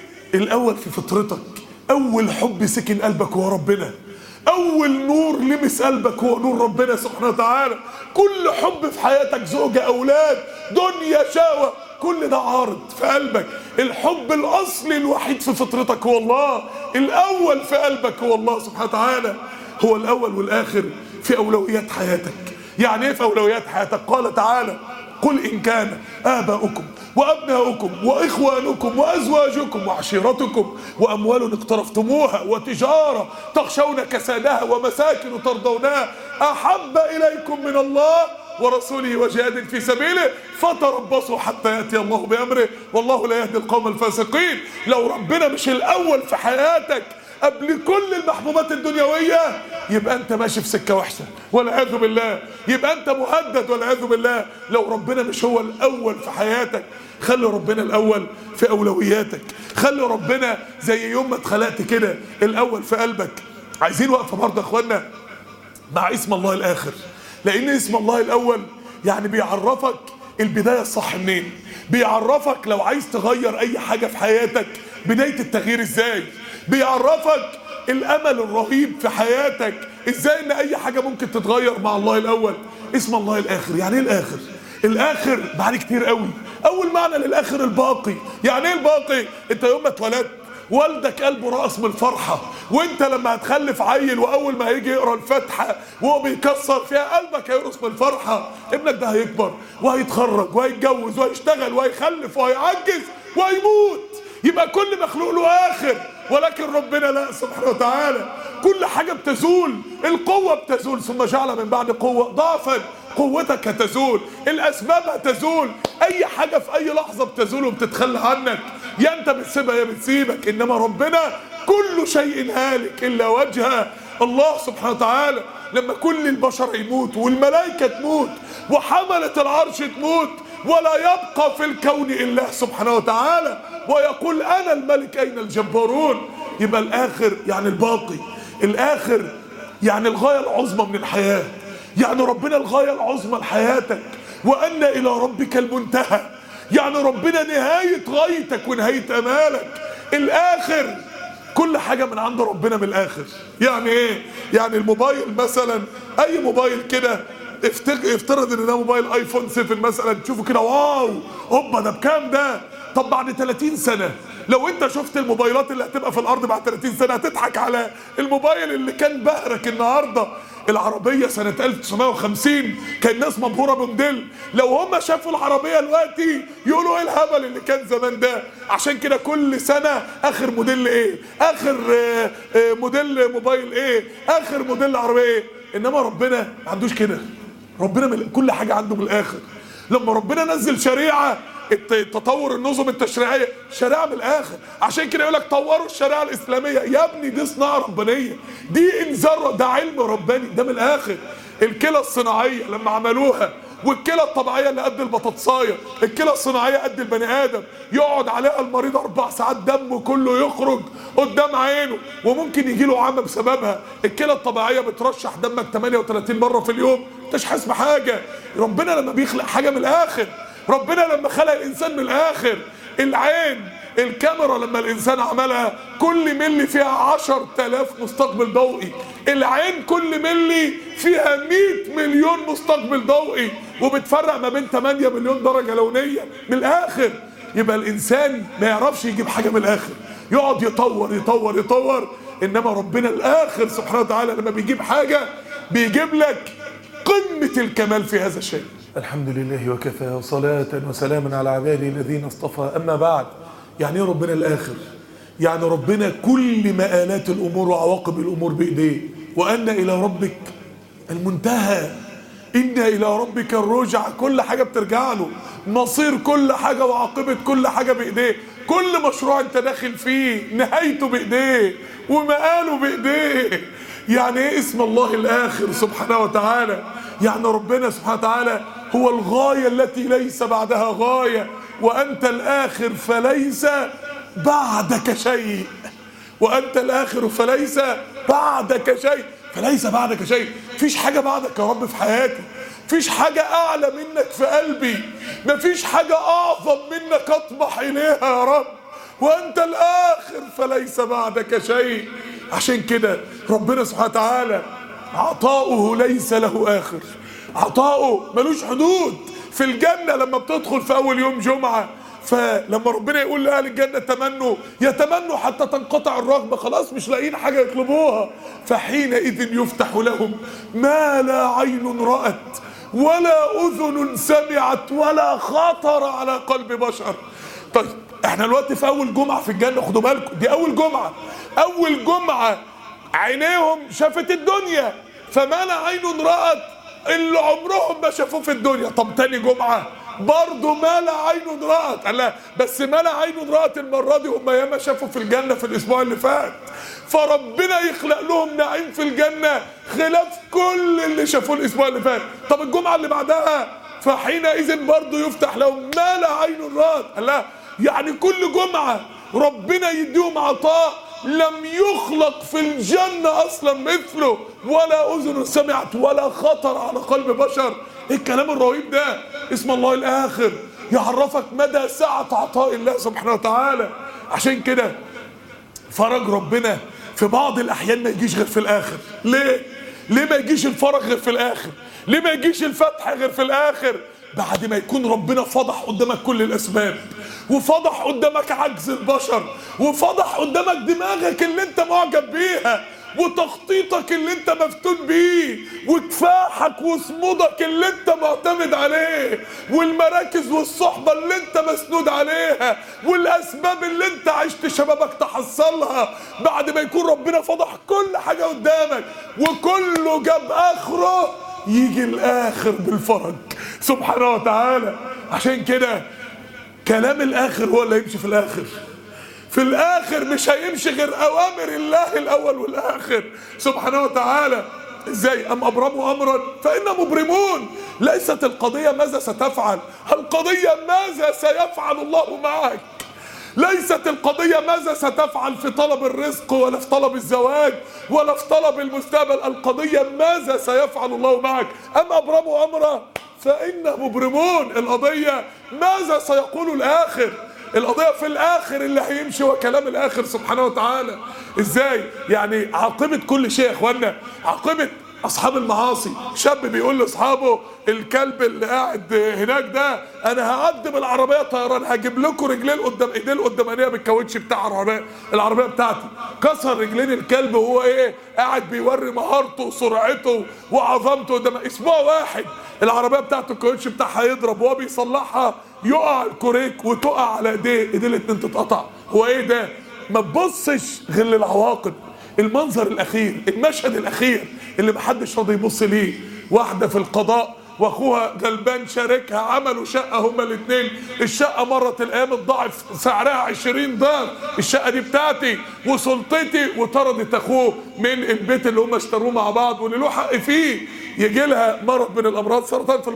Speaker 1: الاول في فطرتك اول حب سكن قلبك هو ربنا اول نور لمس قلبك هو نور ربنا سبحانه وتعالى كل حب في حياتك زوجة اولاد دنيا شهوة كل ده عارض في قلبك الحب الاصلي الوحيد في فطرتك هو الله الاول في قلبك هو الله سبحانه وتعالى هو الاول والاخر في اولويات حياتك يعني ايه في اولويات حياتك قال تعالى قل إن كان آباؤكم وأبناؤكم وإخوانكم وأزواجكم وعشيرتكم وأموال اقترفتموها وتجارة تخشون كسادها ومساكن ترضونها أحب إليكم من الله ورسوله وجهاد في سبيله فتربصوا حتى يأتي الله بأمره والله لا يهدي القوم الفاسقين لو ربنا مش الأول في حياتك قبل كل المحبوبات الدنيوية يبقى انت ماشي في سكة وحشة والعياذ بالله يبقى انت مهدد والعياذ بالله لو ربنا مش هو الاول في حياتك خلي ربنا الاول في اولوياتك خلي ربنا زي يوم ما اتخلقت كده الاول في قلبك عايزين وقفة برضه يا اخوانا مع اسم الله الاخر لان اسم الله الاول يعني بيعرفك البداية الصح منين بيعرفك لو عايز تغير اي حاجة في حياتك بداية التغيير ازاي بيعرفك الامل الرهيب في حياتك ازاي ان اي حاجه ممكن تتغير مع الله الاول اسم الله الاخر يعني ايه الاخر الاخر معنى كتير قوي اول معنى للاخر الباقي يعني ايه الباقي انت يوم ما اتولدت والدك قلبه رقص من الفرحه وانت لما هتخلف عيل واول ما هيجي يقرا الفاتحه وهو بيكسر فيها قلبك هيرقص من الفرحه ابنك ده هيكبر وهيتخرج وهيتجوز وهيشتغل وهيخلف وهيعجز وهيموت يبقى كل مخلوق له اخر ولكن ربنا لا سبحانه وتعالى كل حاجه بتزول القوه بتزول ثم جعل من بعد قوه ضعفا قوتك هتزول الاسباب هتزول اي حاجه في اي لحظه بتزول وبتتخلى عنك يا انت بتسيبها يا بتسيبك انما ربنا كل شيء هالك الا وجهه الله سبحانه وتعالى لما كل البشر يموت والملائكه تموت وحمله العرش تموت ولا يبقى في الكون الا سبحانه وتعالى ويقول انا الملك اين الجبارون يبقى الاخر يعني الباقي الاخر يعني الغايه العظمى من الحياه يعني ربنا الغايه العظمى لحياتك وان الى ربك المنتهى يعني ربنا نهايه غايتك ونهايه امالك الاخر كل حاجه من عند ربنا من الاخر يعني ايه يعني الموبايل مثلا اي موبايل كده افترض ان ده موبايل ايفون 7 مثلا تشوفه كده واو هوبا ده بكام ده طب بعد 30 سنه لو انت شفت الموبايلات اللي هتبقى في الارض بعد 30 سنه هتضحك على الموبايل اللي كان بهرك النهارده العربية سنة 1950 كان الناس مبهورة بموديل لو هم شافوا العربية دلوقتي يقولوا ايه الهبل اللي كان زمان ده عشان كده كل سنة اخر موديل ايه اخر آه آه موديل موبايل ايه اخر موديل عربية ايه انما ربنا ما عندوش كده ربنا من كل حاجة عنده من الاخر لما ربنا نزل شريعة تطور النظم التشريعيه شريعه من الاخر عشان كده يقول لك طوروا الشريعه الاسلاميه يا ابني دي صناعه ربانيه دي انذار ده علم رباني ده من الاخر الكلى الصناعيه لما عملوها والكلى الطبيعيه اللي قد البطاطسايه الكلى الصناعيه قد البني ادم يقعد عليها المريض اربع ساعات دمه كله يخرج قدام عينه وممكن يجي له عمى بسببها الكلى الطبيعيه بترشح دمك 38 مره في اليوم انتش حاسس بحاجه ربنا لما بيخلق حاجه من الاخر ربنا لما خلق الانسان من الاخر العين الكاميرا لما الانسان عملها كل ملي فيها عشر تلاف مستقبل ضوئي العين كل ملي فيها مئة مليون مستقبل ضوئي وبتفرق ما بين 8 مليون درجة لونية من الاخر يبقى الانسان ما يعرفش يجيب حاجة من الاخر يقعد يطور يطور يطور انما ربنا الاخر سبحانه وتعالى لما بيجيب حاجة بيجيب لك قمة الكمال في هذا الشيء الحمد لله وكفى وصلاة وسلاما على عباده الذين اصطفى أما بعد يعني ايه ربنا الآخر يعني ربنا كل مآلات الأمور وعواقب الأمور بإيديه وأن إلى ربك المنتهى إن إلى ربك الرجع كل حاجة بترجع له مصير كل حاجة وعاقبة كل حاجة بإيديه كل مشروع أنت داخل فيه نهايته بإيديه ومآله بإيديه يعني ايه اسم الله الاخر سبحانه وتعالى يعني ربنا سبحانه وتعالى هو الغاية التي ليس بعدها غاية وانت الاخر فليس بعدك شيء وانت الاخر فليس بعدك شيء فليس بعدك شيء مفيش حاجة بعدك يا رب في حياتي مفيش حاجة اعلى منك في قلبي مفيش حاجة اعظم منك اطمح اليها يا رب وانت الاخر فليس بعدك شيء عشان كده ربنا سبحانه وتعالى عطاؤه ليس له اخر عطاؤه ملوش حدود في الجنه لما بتدخل في اول يوم جمعه فلما ربنا يقول لاهل الجنه تمنوا يتمنوا حتى تنقطع الرغبه خلاص مش لاقيين حاجه يطلبوها فحينئذ يفتح لهم ما لا عين رأت ولا اذن سمعت ولا خطر على قلب بشر طيب احنا دلوقتي في اول جمعه في الجنه خدوا بالكم دي اول جمعه اول جمعه عينيهم شافت الدنيا فما لا عين رأت اللي عمرهم ما شافوه في الدنيا طب تاني جمعه برضه ما لا عين رأت قال لا بس ما لا عين رأت المرة دي هم ياما شافوا في الجنة في الأسبوع اللي فات فربنا يخلق لهم نعيم في الجنة خلاف كل اللي شافوه الأسبوع اللي فات طب الجمعة اللي بعدها فحينئذ برضه يفتح لهم ما لا عين رأت قال لا يعني كل جمعة ربنا يديهم عطاء لم يخلق في الجنة أصلا مثله ولا أذن سمعت ولا خطر على قلب بشر إيه الكلام الرهيب ده اسم الله الآخر يعرفك مدى سعة عطاء الله سبحانه وتعالى عشان كده فرج ربنا في بعض الأحيان ما يجيش غير في الآخر ليه؟ ليه ما يجيش الفرج غير في الآخر؟ ليه ما يجيش الفتح غير في الآخر؟ بعد ما يكون ربنا فضح قدامك كل الاسباب وفضح قدامك عجز البشر وفضح قدامك دماغك اللي انت معجب بيها وتخطيطك اللي انت مفتون بيه وكفاحك وصمودك اللي انت معتمد عليه والمراكز والصحبة اللي انت مسنود عليها والاسباب اللي انت عشت شبابك تحصلها بعد ما يكون ربنا فضح كل حاجة قدامك وكله جاب اخره يجي الاخر بالفرج سبحانه وتعالى عشان كده كلام الاخر هو اللي هيمشي في الاخر في الاخر مش هيمشي غير اوامر الله الاول والاخر سبحانه وتعالى ازاي ام ابرموا امرا فانا مبرمون ليست القضيه ماذا ستفعل القضيه ماذا سيفعل الله معك ليست القضية ماذا ستفعل في طلب الرزق ولا في طلب الزواج ولا في طلب المستقبل القضية ماذا سيفعل الله معك أم أبرموا أمرا فإنا مبرمون القضية ماذا سيقول الآخر القضية في الآخر اللي هيمشي هو كلام الآخر سبحانه وتعالى إزاي يعني عاقبة كل شيء يا إخوانا عاقبة اصحاب المعاصي شاب بيقول لاصحابه الكلب اللي قاعد هناك ده انا هعدي بالعربيه طيران هجيب لكم رجلين قدام ايديه القدامانيه بالكاوتش بتاع العربيه العربيه بتاعتي كسر رجلين الكلب وهو ايه قاعد بيوري مهارته وسرعته وعظمته قدام اسبوع واحد العربيه بتاعته الكاوتش بتاعها يضرب وهو بيصلحها يقع الكوريك وتقع على ايديه ايديه الاتنين تتقطع هو ايه ده ما تبصش غير للعواقب المنظر الاخير المشهد الاخير اللي محدش راضي يبص ليه واحده في القضاء واخوها غلبان شاركها عملوا شقه هما الاثنين الشقه مرت الايام الضعف سعرها 20 ضعف الشقه دي بتاعتي وسلطتي وطردت اخوه من البيت اللي هما اشتروه مع بعض واللي له حق فيه يجي لها مرض من الامراض سرطان في البطن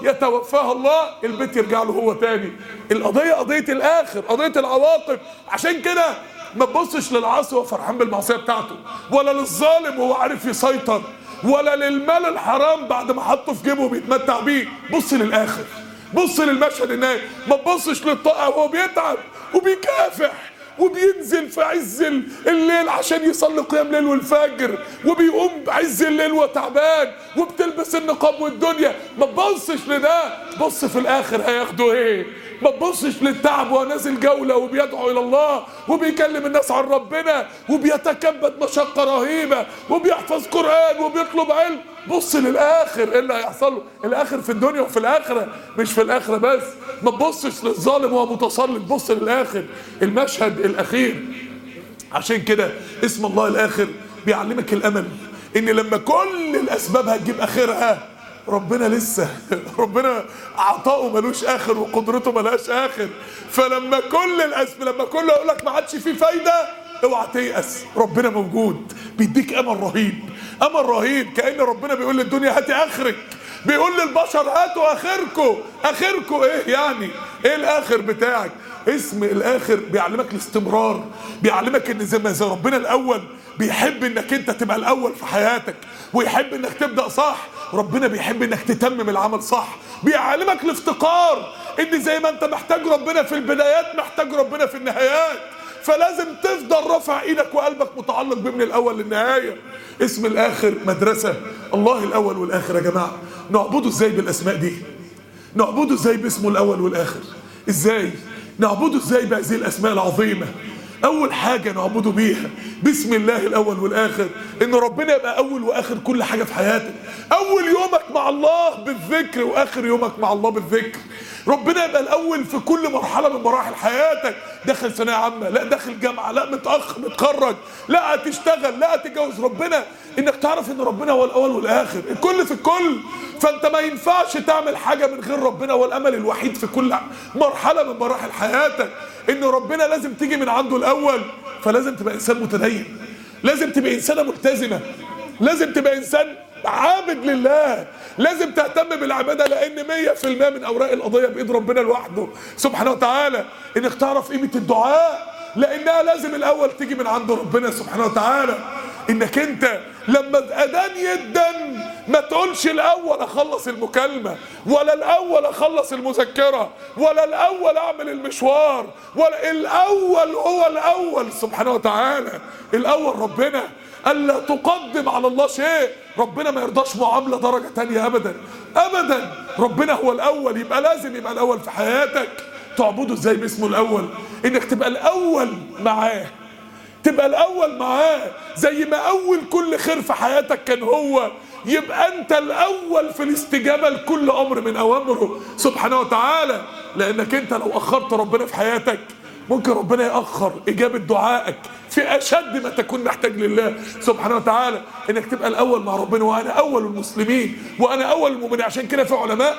Speaker 1: يتوفاها الله البيت يرجع له هو تاني القضيه قضيه الاخر قضيه العواقب عشان كده ما تبصش للعاصي وهو فرحان بالمعصيه بتاعته ولا للظالم وهو عارف يسيطر ولا للمال الحرام بعد ما حطه في جيبه بيتمتع بيه بص للاخر بص للمشهد النهائي ما تبصش للطاقه وهو بيتعب وبيكافح وبينزل في عز الليل عشان يصلي قيام ليل والفجر وبيقوم بعز الليل وتعبان وبتلبس النقاب والدنيا ما تبصش لده بص في الاخر هياخدوا ايه ما تبصش للتعب وهو نازل جولة وبيدعو إلى الله وبيكلم الناس عن ربنا وبيتكبد مشقة رهيبة وبيحفظ قرآن وبيطلب علم بص للآخر إيه اللي هيحصل له الآخر في الدنيا وفي الآخرة مش في الآخرة بس ما تبصش للظالم وهو متسلط بص للآخر المشهد الأخير عشان كده اسم الله الآخر بيعلمك الأمل إن لما كل الأسباب هتجيب آخرها ربنا لسه ربنا عطاؤه ملوش اخر وقدرته ملهاش اخر فلما كل الاسم لما كله يقول لك ما عادش فيه فايده اوعى تيأس ربنا موجود بيديك امل رهيب امل رهيب كأن ربنا بيقول للدنيا هاتي اخرك بيقول للبشر هاتوا اخركم اخركم ايه يعني ايه الاخر بتاعك اسم الاخر بيعلمك الاستمرار بيعلمك ان زي ما زي ربنا الاول بيحب انك انت تبقى الاول في حياتك ويحب انك تبدا صح ربنا بيحب انك تتمم العمل صح بيعلمك الافتقار ان زي ما انت محتاج ربنا في البدايات محتاج ربنا في النهايات فلازم تفضل رافع ايدك وقلبك متعلق بيه من الاول للنهايه اسم الاخر مدرسه الله الاول والاخر يا جماعه نعبده ازاي بالاسماء دي نعبده ازاي باسمه الاول والاخر ازاي نعبده ازاي بهذه الاسماء العظيمه اول حاجه نعبده بيها بسم الله الاول والاخر ان ربنا يبقى اول واخر كل حاجه في حياتك اول يومك مع الله بالذكر واخر يومك مع الله بالذكر ربنا يبقى الاول في كل مرحله من مراحل حياتك داخل ثانويه عامه لا داخل جامعه لا متاخر متخرج لا هتشتغل لا هتتجوز ربنا انك تعرف ان ربنا هو الاول والاخر الكل في الكل فانت ما ينفعش تعمل حاجه من غير ربنا هو الامل الوحيد في كل مرحله من مراحل حياتك ان ربنا لازم تيجي من عنده الاول فلازم تبقى انسان متدين لازم تبقى انسانه ملتزمه لازم تبقى انسان عابد لله لازم تهتم بالعبادة لأن مية في المية من أوراق القضية بإيد ربنا لوحده سبحانه وتعالى إنك تعرف قيمة الدعاء لأنها لازم الأول تيجي من عند ربنا سبحانه وتعالى إنك أنت لما الأذان يدن ما تقولش الأول أخلص المكالمة ولا الأول أخلص المذكرة ولا الأول أعمل المشوار ولا الأول هو الأول سبحانه وتعالى الأول ربنا ألا تقدم على الله شيء ربنا ما يرضاش معاملة درجة تانية أبدا أبدا ربنا هو الأول يبقى لازم يبقى الأول في حياتك تعبده ازاي باسمه الأول إنك تبقى الأول معاه تبقى الأول معاه زي ما أول كل خير في حياتك كان هو يبقى أنت الأول في الاستجابة لكل أمر من أوامره سبحانه وتعالى لأنك أنت لو أخرت ربنا في حياتك ممكن ربنا يأخر إجابة دعائك في أشد ما تكون محتاج لله سبحانه وتعالى إنك تبقى الأول مع ربنا وأنا أول المسلمين وأنا أول المؤمنين عشان كده في علماء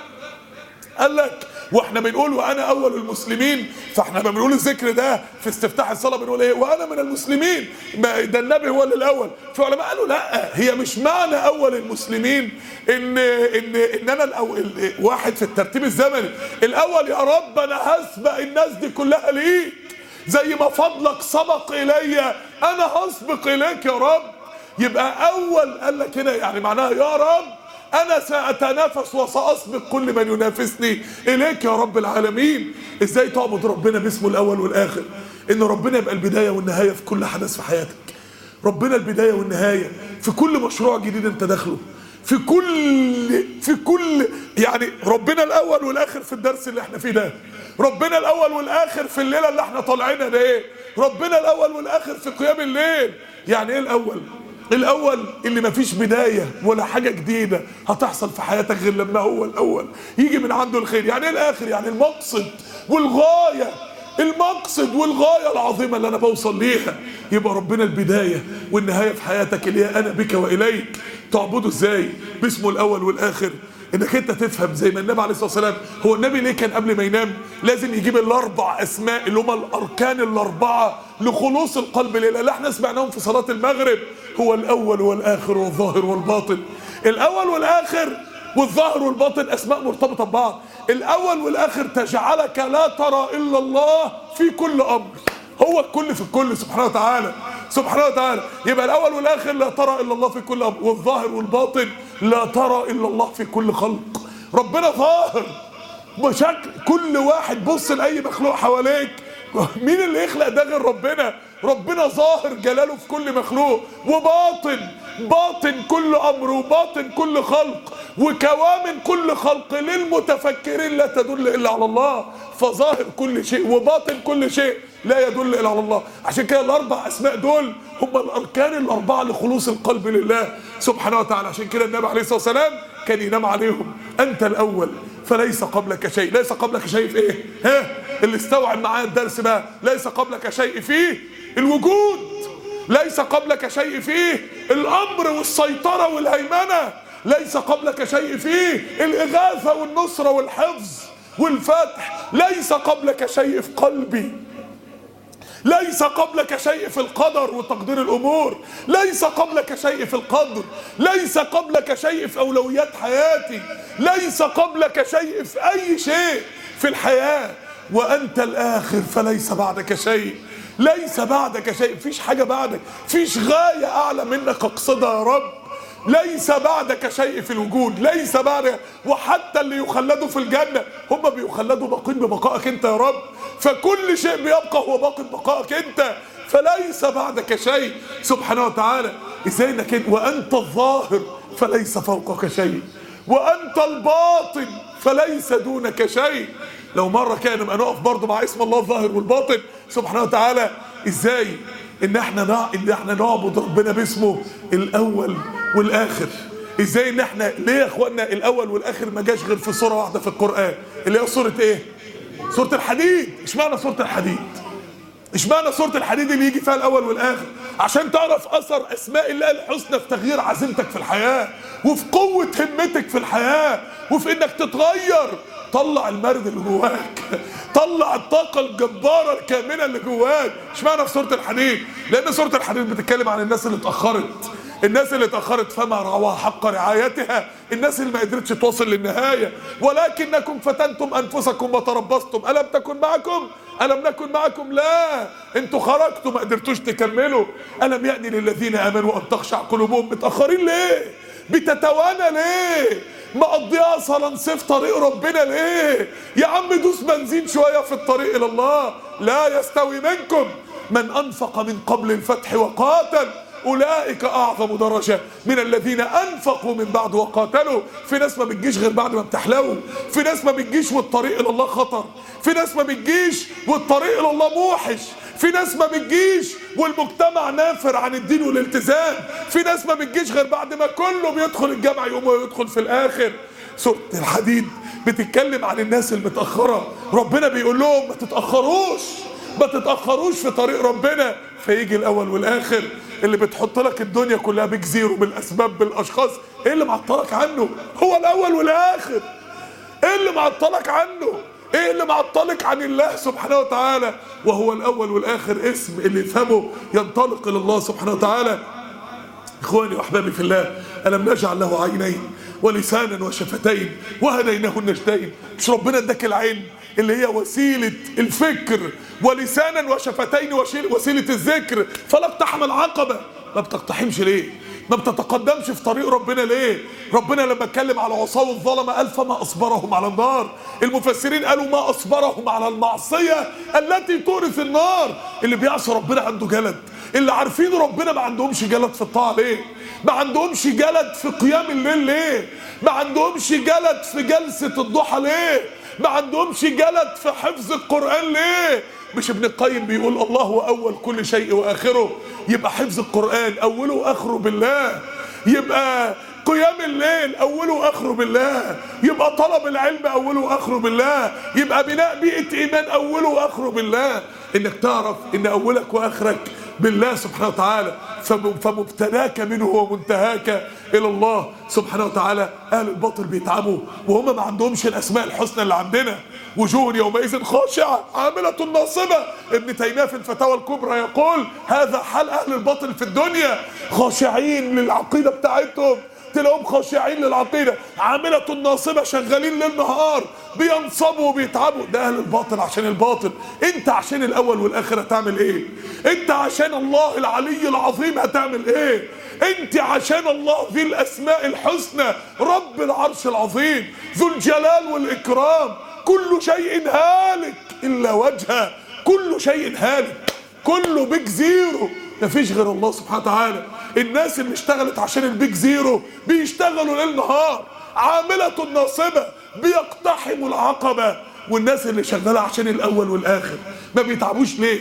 Speaker 1: قال لك واحنا بنقول وانا اول المسلمين فاحنا لما بنقول الذكر ده في استفتاح الصلاه بنقول ايه وانا من المسلمين ما ده النبي هو اللي الاول فعلماء قالوا لا هي مش معنى اول المسلمين ان ان ان انا الأول واحد في الترتيب الزمني الاول يا رب انا هسبق الناس دي كلها ليك زي ما فضلك سبق الي انا هسبق اليك يا رب يبقى اول قال لك هنا يعني معناها يا رب انا ساتنافس وساسبق كل من ينافسني اليك يا رب العالمين ازاي تعبد ربنا باسمه الاول والاخر ان ربنا يبقى البدايه والنهايه في كل حدث في حياتك ربنا البدايه والنهايه في كل مشروع جديد انت داخله في كل في كل يعني ربنا الاول والاخر في الدرس اللي احنا فيه ده ربنا الاول والاخر في الليله اللي احنا طالعينها ده ايه ربنا الاول والاخر في قيام الليل يعني ايه الاول الاول اللي مفيش بدايه ولا حاجه جديده هتحصل في حياتك غير لما هو الاول يجي من عنده الخير يعني ايه الاخر يعني المقصد والغايه المقصد والغايه العظيمه اللي انا بوصل ليها يبقى ربنا البدايه والنهايه في حياتك اللي هي انا بك واليك تعبده ازاي باسمه الاول والاخر انك انت تفهم زي ما النبي عليه الصلاه والسلام هو النبي ليه كان قبل ما ينام لازم يجيب الاربع اسماء اللي هم الاركان الاربعه لخلوص القلب لله اللي احنا سمعناهم في صلاه المغرب هو الاول والاخر والظاهر والباطن الاول والاخر والظاهر والباطن اسماء مرتبطه ببعض الاول والاخر تجعلك لا ترى الا الله في كل امر هو الكل في الكل سبحانه وتعالى سبحانه وتعالى يبقى الاول والاخر لا ترى الا الله في كل امر والظاهر والباطن لا ترى الا الله في كل خلق ربنا ظاهر بشكل كل واحد بص لاي مخلوق حواليك مين اللي يخلق ده غير ربنا ربنا ظاهر جلاله في كل مخلوق وباطن باطن كل امر وباطن كل خلق وكوامن كل خلق للمتفكرين لا تدل الا على الله فظاهر كل شيء وباطن كل شيء لا يدل الا على الله عشان كده الاربع اسماء دول هم الاركان الاربعه لخلوص القلب لله سبحانه وتعالى عشان كده النبي عليه الصلاه والسلام كان ينام عليهم انت الاول فليس قبلك شيء ليس قبلك شيء في ايه ها اللي استوعب معايا الدرس بقى ليس قبلك شيء فيه الوجود ليس قبلك شيء فيه الامر والسيطره والهيمنه ليس قبلك شيء فيه الاغاثه والنصره والحفظ والفتح ليس قبلك شيء في قلبي ليس قبلك شيء في القدر وتقدير الامور ليس قبلك شيء في القدر ليس قبلك شيء في اولويات حياتي ليس قبلك شيء في اي شيء في الحياه وانت الاخر فليس بعدك شيء ليس بعدك شيء مفيش حاجه بعدك مفيش غايه اعلى منك اقصدها يا رب ليس بعدك شيء في الوجود ليس بعدك وحتى اللي يخلدوا في الجنة هم بيخلدوا باقين ببقائك انت يا رب فكل شيء بيبقى هو باقي ببقائك انت فليس بعدك شيء سبحانه وتعالى ازاي انك وانت الظاهر فليس فوقك شيء وانت الباطن فليس دونك شيء لو مرة كان نبقى نقف برضه مع اسم الله الظاهر والباطن سبحانه وتعالى ازاي ان احنا نع... ان احنا نعبد ربنا باسمه الاول والاخر ازاي ان احنا ليه يا اخوانا الاول والاخر ما جاش غير في سوره واحده في القران اللي هي سوره ايه سوره الحديد اشمعنى سوره الحديد اشمعنى سوره الحديد اللي يجي فيها الاول والاخر عشان تعرف اثر اسماء الله الحسنى في تغيير عزيمتك في الحياه وفي قوه همتك في الحياه وفي انك تتغير طلع المرض اللي جواك طلع الطاقه الجباره الكامنه اللي جواك اشمعنى في سوره الحديد لان سوره الحديد بتتكلم عن الناس اللي اتاخرت الناس اللي اتاخرت فما رعاها حق رعايتها الناس اللي ما قدرتش توصل للنهايه ولكنكم فتنتم انفسكم وتربصتم الم تكن معكم الم نكن معكم لا انتوا خرجتوا ما قدرتوش تكملوا الم يأني للذين امنوا ان تخشع قلوبهم متاخرين ليه بتتوانى ليه مقضيها صلنسيف طريق ربنا ليه يا عم دوس بنزين شويه في الطريق الى الله لا يستوي منكم من انفق من قبل الفتح وقاتل اولئك اعظم درجه من الذين انفقوا من بعد وقاتلوا في ناس ما بتجيش غير بعد ما بتحلو في ناس ما بتجيش والطريق الى الله خطر في ناس ما بتجيش والطريق الى الله موحش في ناس ما بتجيش والمجتمع نافر عن الدين والالتزام في ناس ما بتجيش غير بعد ما كله بيدخل الجامعة يقوم ويدخل في الاخر سورة الحديد بتتكلم عن الناس المتأخرة ربنا بيقول لهم ما تتأخروش ما تتأخروش في طريق ربنا فيجي الأول والآخر اللي بتحط لك الدنيا كلها بجزيره بالأسباب بالأشخاص إيه اللي معطلك عنه هو الأول والآخر إيه اللي معطلك عنه ايه اللي معطلك عن الله سبحانه وتعالى وهو الاول والاخر اسم اللي يفهمه ينطلق الى الله سبحانه وتعالى اخواني واحبابي في الله الم نجعل له عينين ولسانا وشفتين وهديناه النجدين مش ربنا اداك العين اللي هي وسيله الفكر ولسانا وشفتين وسيله الذكر فلا اقتحم العقبه ما بتقتحمش ليه ما بتتقدمش في طريق ربنا ليه ربنا لما اتكلم على عصاة الظلمة قال فما أصبرهم على النار المفسرين قالوا ما أصبرهم على المعصية التي تورث النار اللي بيعصي ربنا عنده جلد اللي عارفين ربنا ما عندهمش جلد في الطاعة ليه ما عندهمش جلد في قيام الليل ليه ما عندهمش جلد في جلسة الضحى ليه ما عندهمش جلد في حفظ القرآن ليه مش ابن القيم بيقول الله هو اول كل شيء واخره يبقى حفظ القران اوله واخره بالله يبقى قيام الليل اوله واخره بالله يبقى طلب العلم اوله واخره بالله يبقى بناء بيئه ايمان اوله واخره بالله انك تعرف ان اولك واخرك بالله سبحانه وتعالى فمبتلاك منه ومنتهاك الى الله سبحانه وتعالى اهل الباطل بيتعبوا وهم ما عندهمش الاسماء الحسنى اللي عندنا وجوه يومئذ خاشعه عامله ناصبه ابن تيميه في الفتاوى الكبرى يقول هذا حال اهل الباطل في الدنيا خاشعين للعقيده بتاعتهم تلاقيهم خاشعين للعقيده عامله ناصبه شغالين ليل نهار بينصبوا وبيتعبوا ده اهل الباطل عشان الباطل انت عشان الاول والاخر هتعمل ايه انت عشان الله العلي العظيم هتعمل ايه انت عشان الله ذي الاسماء الحسنى رب العرش العظيم ذو الجلال والاكرام كل شيء هالك الا وجهه كل شيء هالك كله بيج زيرو مفيش غير الله سبحانه وتعالى الناس اللي اشتغلت عشان البيج زيرو بيشتغلوا ليل نهار عاملة ناصبة بيقتحموا العقبة والناس اللي شغالة عشان الأول والآخر ما بيتعبوش ليه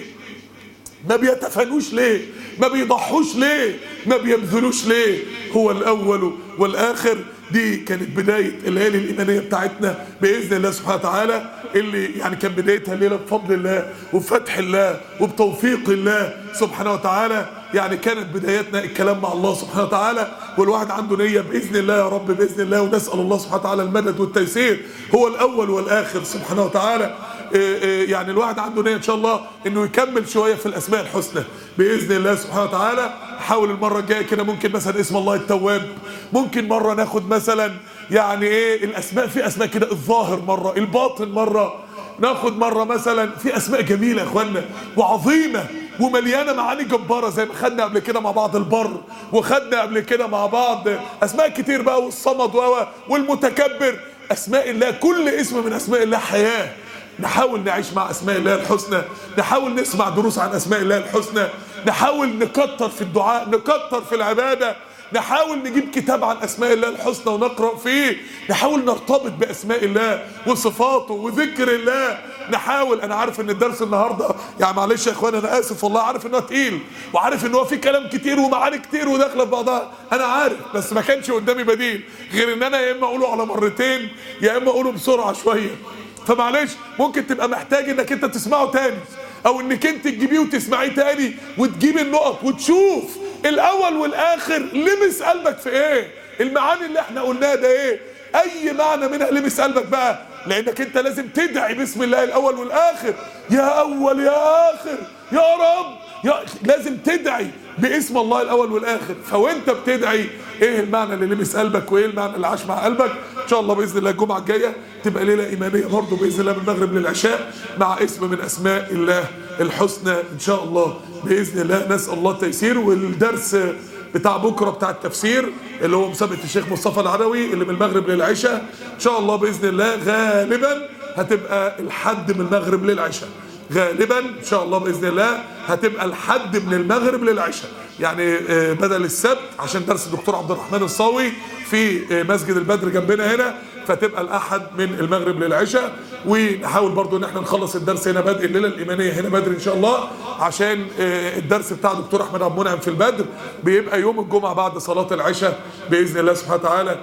Speaker 1: ما بيتفانوش ليه ما بيضحوش ليه ما بيبذلوش ليه هو الأول والآخر دي كانت بداية الليالي الإيمانية بتاعتنا بإذن الله سبحانه وتعالى اللي يعني كان بدايتها الليلة بفضل الله وبفتح الله وبتوفيق الله سبحانه وتعالى يعني كانت بدايتنا الكلام مع الله سبحانه وتعالى والواحد عنده نية بإذن الله يا رب بإذن الله ونسأل الله سبحانه وتعالى المدد والتيسير هو الأول والآخر سبحانه وتعالى يعني الواحد عنده نية إن شاء الله إنه يكمل شوية في الأسماء الحسنى بإذن الله سبحانه وتعالى حاول المرة الجاية كده ممكن مثلا اسم الله التواب ممكن مرة ناخد مثلا يعني إيه الأسماء في أسماء كده الظاهر مرة الباطن مرة ناخد مرة مثلا في أسماء جميلة يا إخوانا وعظيمة ومليانة معاني جبارة زي ما خدنا قبل كده مع بعض البر وخدنا قبل كده مع بعض أسماء كتير بقى والصمد والمتكبر أسماء الله كل اسم من أسماء الله حياة نحاول نعيش مع اسماء الله الحسنى نحاول نسمع دروس عن اسماء الله الحسنى نحاول نكتر في الدعاء نكتر في العباده نحاول نجيب كتاب عن اسماء الله الحسنى ونقرا فيه نحاول نرتبط باسماء الله وصفاته وذكر الله نحاول انا عارف ان الدرس النهارده يعني معلش يا اخوان انا اسف والله عارف ان هو تقيل وعارف ان هو في كلام كتير ومعاني كتير وداخله في بعضها انا عارف بس ما كانش قدامي بديل غير ان انا يا اما اقوله على مرتين يا اما اقوله بسرعه شويه فمعلش ممكن تبقى محتاج انك انت تسمعه تاني او انك انت تجيبيه وتسمعيه تاني وتجيب النقط وتشوف الاول والاخر لمس قلبك في ايه المعاني اللي احنا قلناها ده ايه اي معنى منها لمس قلبك بقى لانك انت لازم تدعي باسم الله الاول والاخر يا اول يا اخر يا رب يا لازم تدعي باسم الله الاول والاخر فوانت بتدعي ايه المعنى اللي لمس قلبك وايه المعنى اللي عاش مع قلبك ان شاء الله باذن الله الجمعه الجايه تبقى ليله ايمانيه برضه باذن الله من المغرب للعشاء مع اسم من اسماء الله الحسنى ان شاء الله باذن الله نسال الله التيسير والدرس بتاع بكره بتاع التفسير اللي هو مسابقه الشيخ مصطفى العدوي اللي من المغرب للعشاء ان شاء الله باذن الله غالبا هتبقى الحد من المغرب للعشاء غالبا ان شاء الله باذن الله هتبقى الحد من المغرب للعشاء يعني بدل السبت عشان درس الدكتور عبد الرحمن الصاوي في مسجد البدر جنبنا هنا فتبقى الاحد من المغرب للعشاء ونحاول برضو ان احنا نخلص الدرس هنا بدء الليله الايمانيه هنا بدر ان شاء الله عشان الدرس بتاع دكتور احمد عبد المنعم في البدر بيبقى يوم الجمعه بعد صلاه العشاء باذن الله سبحانه وتعالى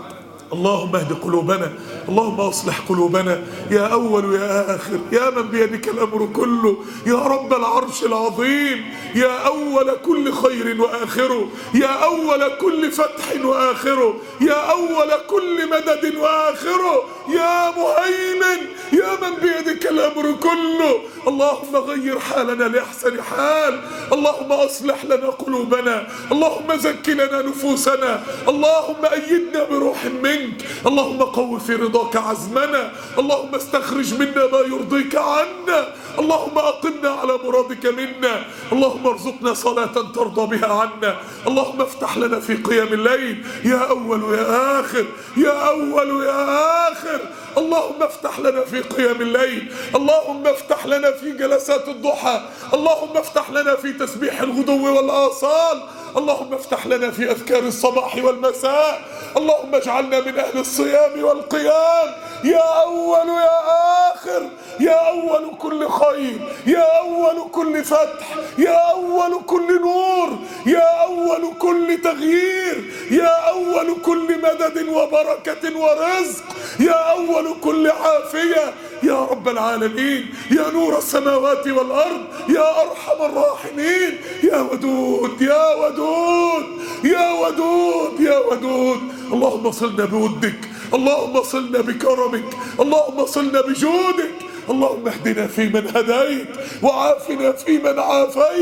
Speaker 1: اللهم اهد قلوبنا اللهم اصلح قلوبنا يا اول يا اخر يا من بيدك الامر كله يا رب العرش العظيم يا اول كل خير واخره يا اول كل فتح واخره يا اول كل مدد واخره يا مهيمن يا من بيدك الامر كله اللهم غير حالنا لاحسن حال اللهم اصلح لنا قلوبنا اللهم زك لنا نفوسنا اللهم ايدنا بروح منك اللهم قو في رضاك عزمنا اللهم استخرج منا ما يرضيك عنا اللهم اقمنا على مرادك منا اللهم ارزقنا صلاة ترضى بها عنا اللهم افتح لنا في قيام الليل يا اول ويا اخر يا اول ويا اخر اللهم افتح لنا في قيام الليل اللهم افتح لنا في جلسات الضحى اللهم افتح لنا في تسبيح الغدو والآصال اللهم افتح لنا في أذكار الصباح والمساء اللهم اجعلنا من أهل الصيام والقيام يا أول يا آخر يا أول كل خير يا أول كل فتح يا أول كل نور يا أول كل تغيير يا أول كل مدد وبركة ورزق يا أول كل عافية يا رب العالمين يا نور السماوات والأرض يا أرحم الراحمين يا ودود يا ودود يا ودود يا ودود اللهم صلنا بودك اللهم صلنا بكرمك اللهم صلنا بجودك اللهم اهدنا فيمن هديت وعافنا فيمن عافيت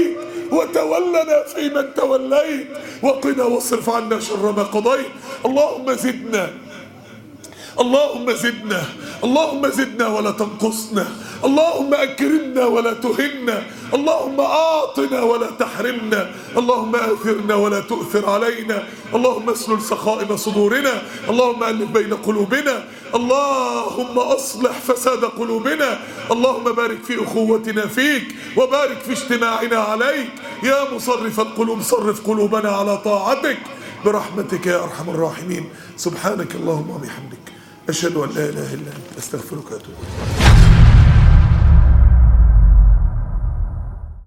Speaker 1: وتولنا فيمن توليت وقنا واصرف عنا شر ما قضيت اللهم زدنا اللهم زدنا اللهم زدنا ولا تنقصنا اللهم أكرمنا ولا تهنا اللهم أعطنا ولا تحرمنا اللهم آثرنا ولا تؤثر علينا اللهم اسلل سخائم صدورنا اللهم ألف بين قلوبنا اللهم أصلح فساد قلوبنا اللهم بارك في أخوتنا فيك وبارك في اجتماعنا عليك يا مصرف القلوب صرف قلوبنا على طاعتك برحمتك يا أرحم الراحمين سبحانك اللهم وبحمدك أشهد أن لا إله إلا أنت أستغفرك وأتوب إليك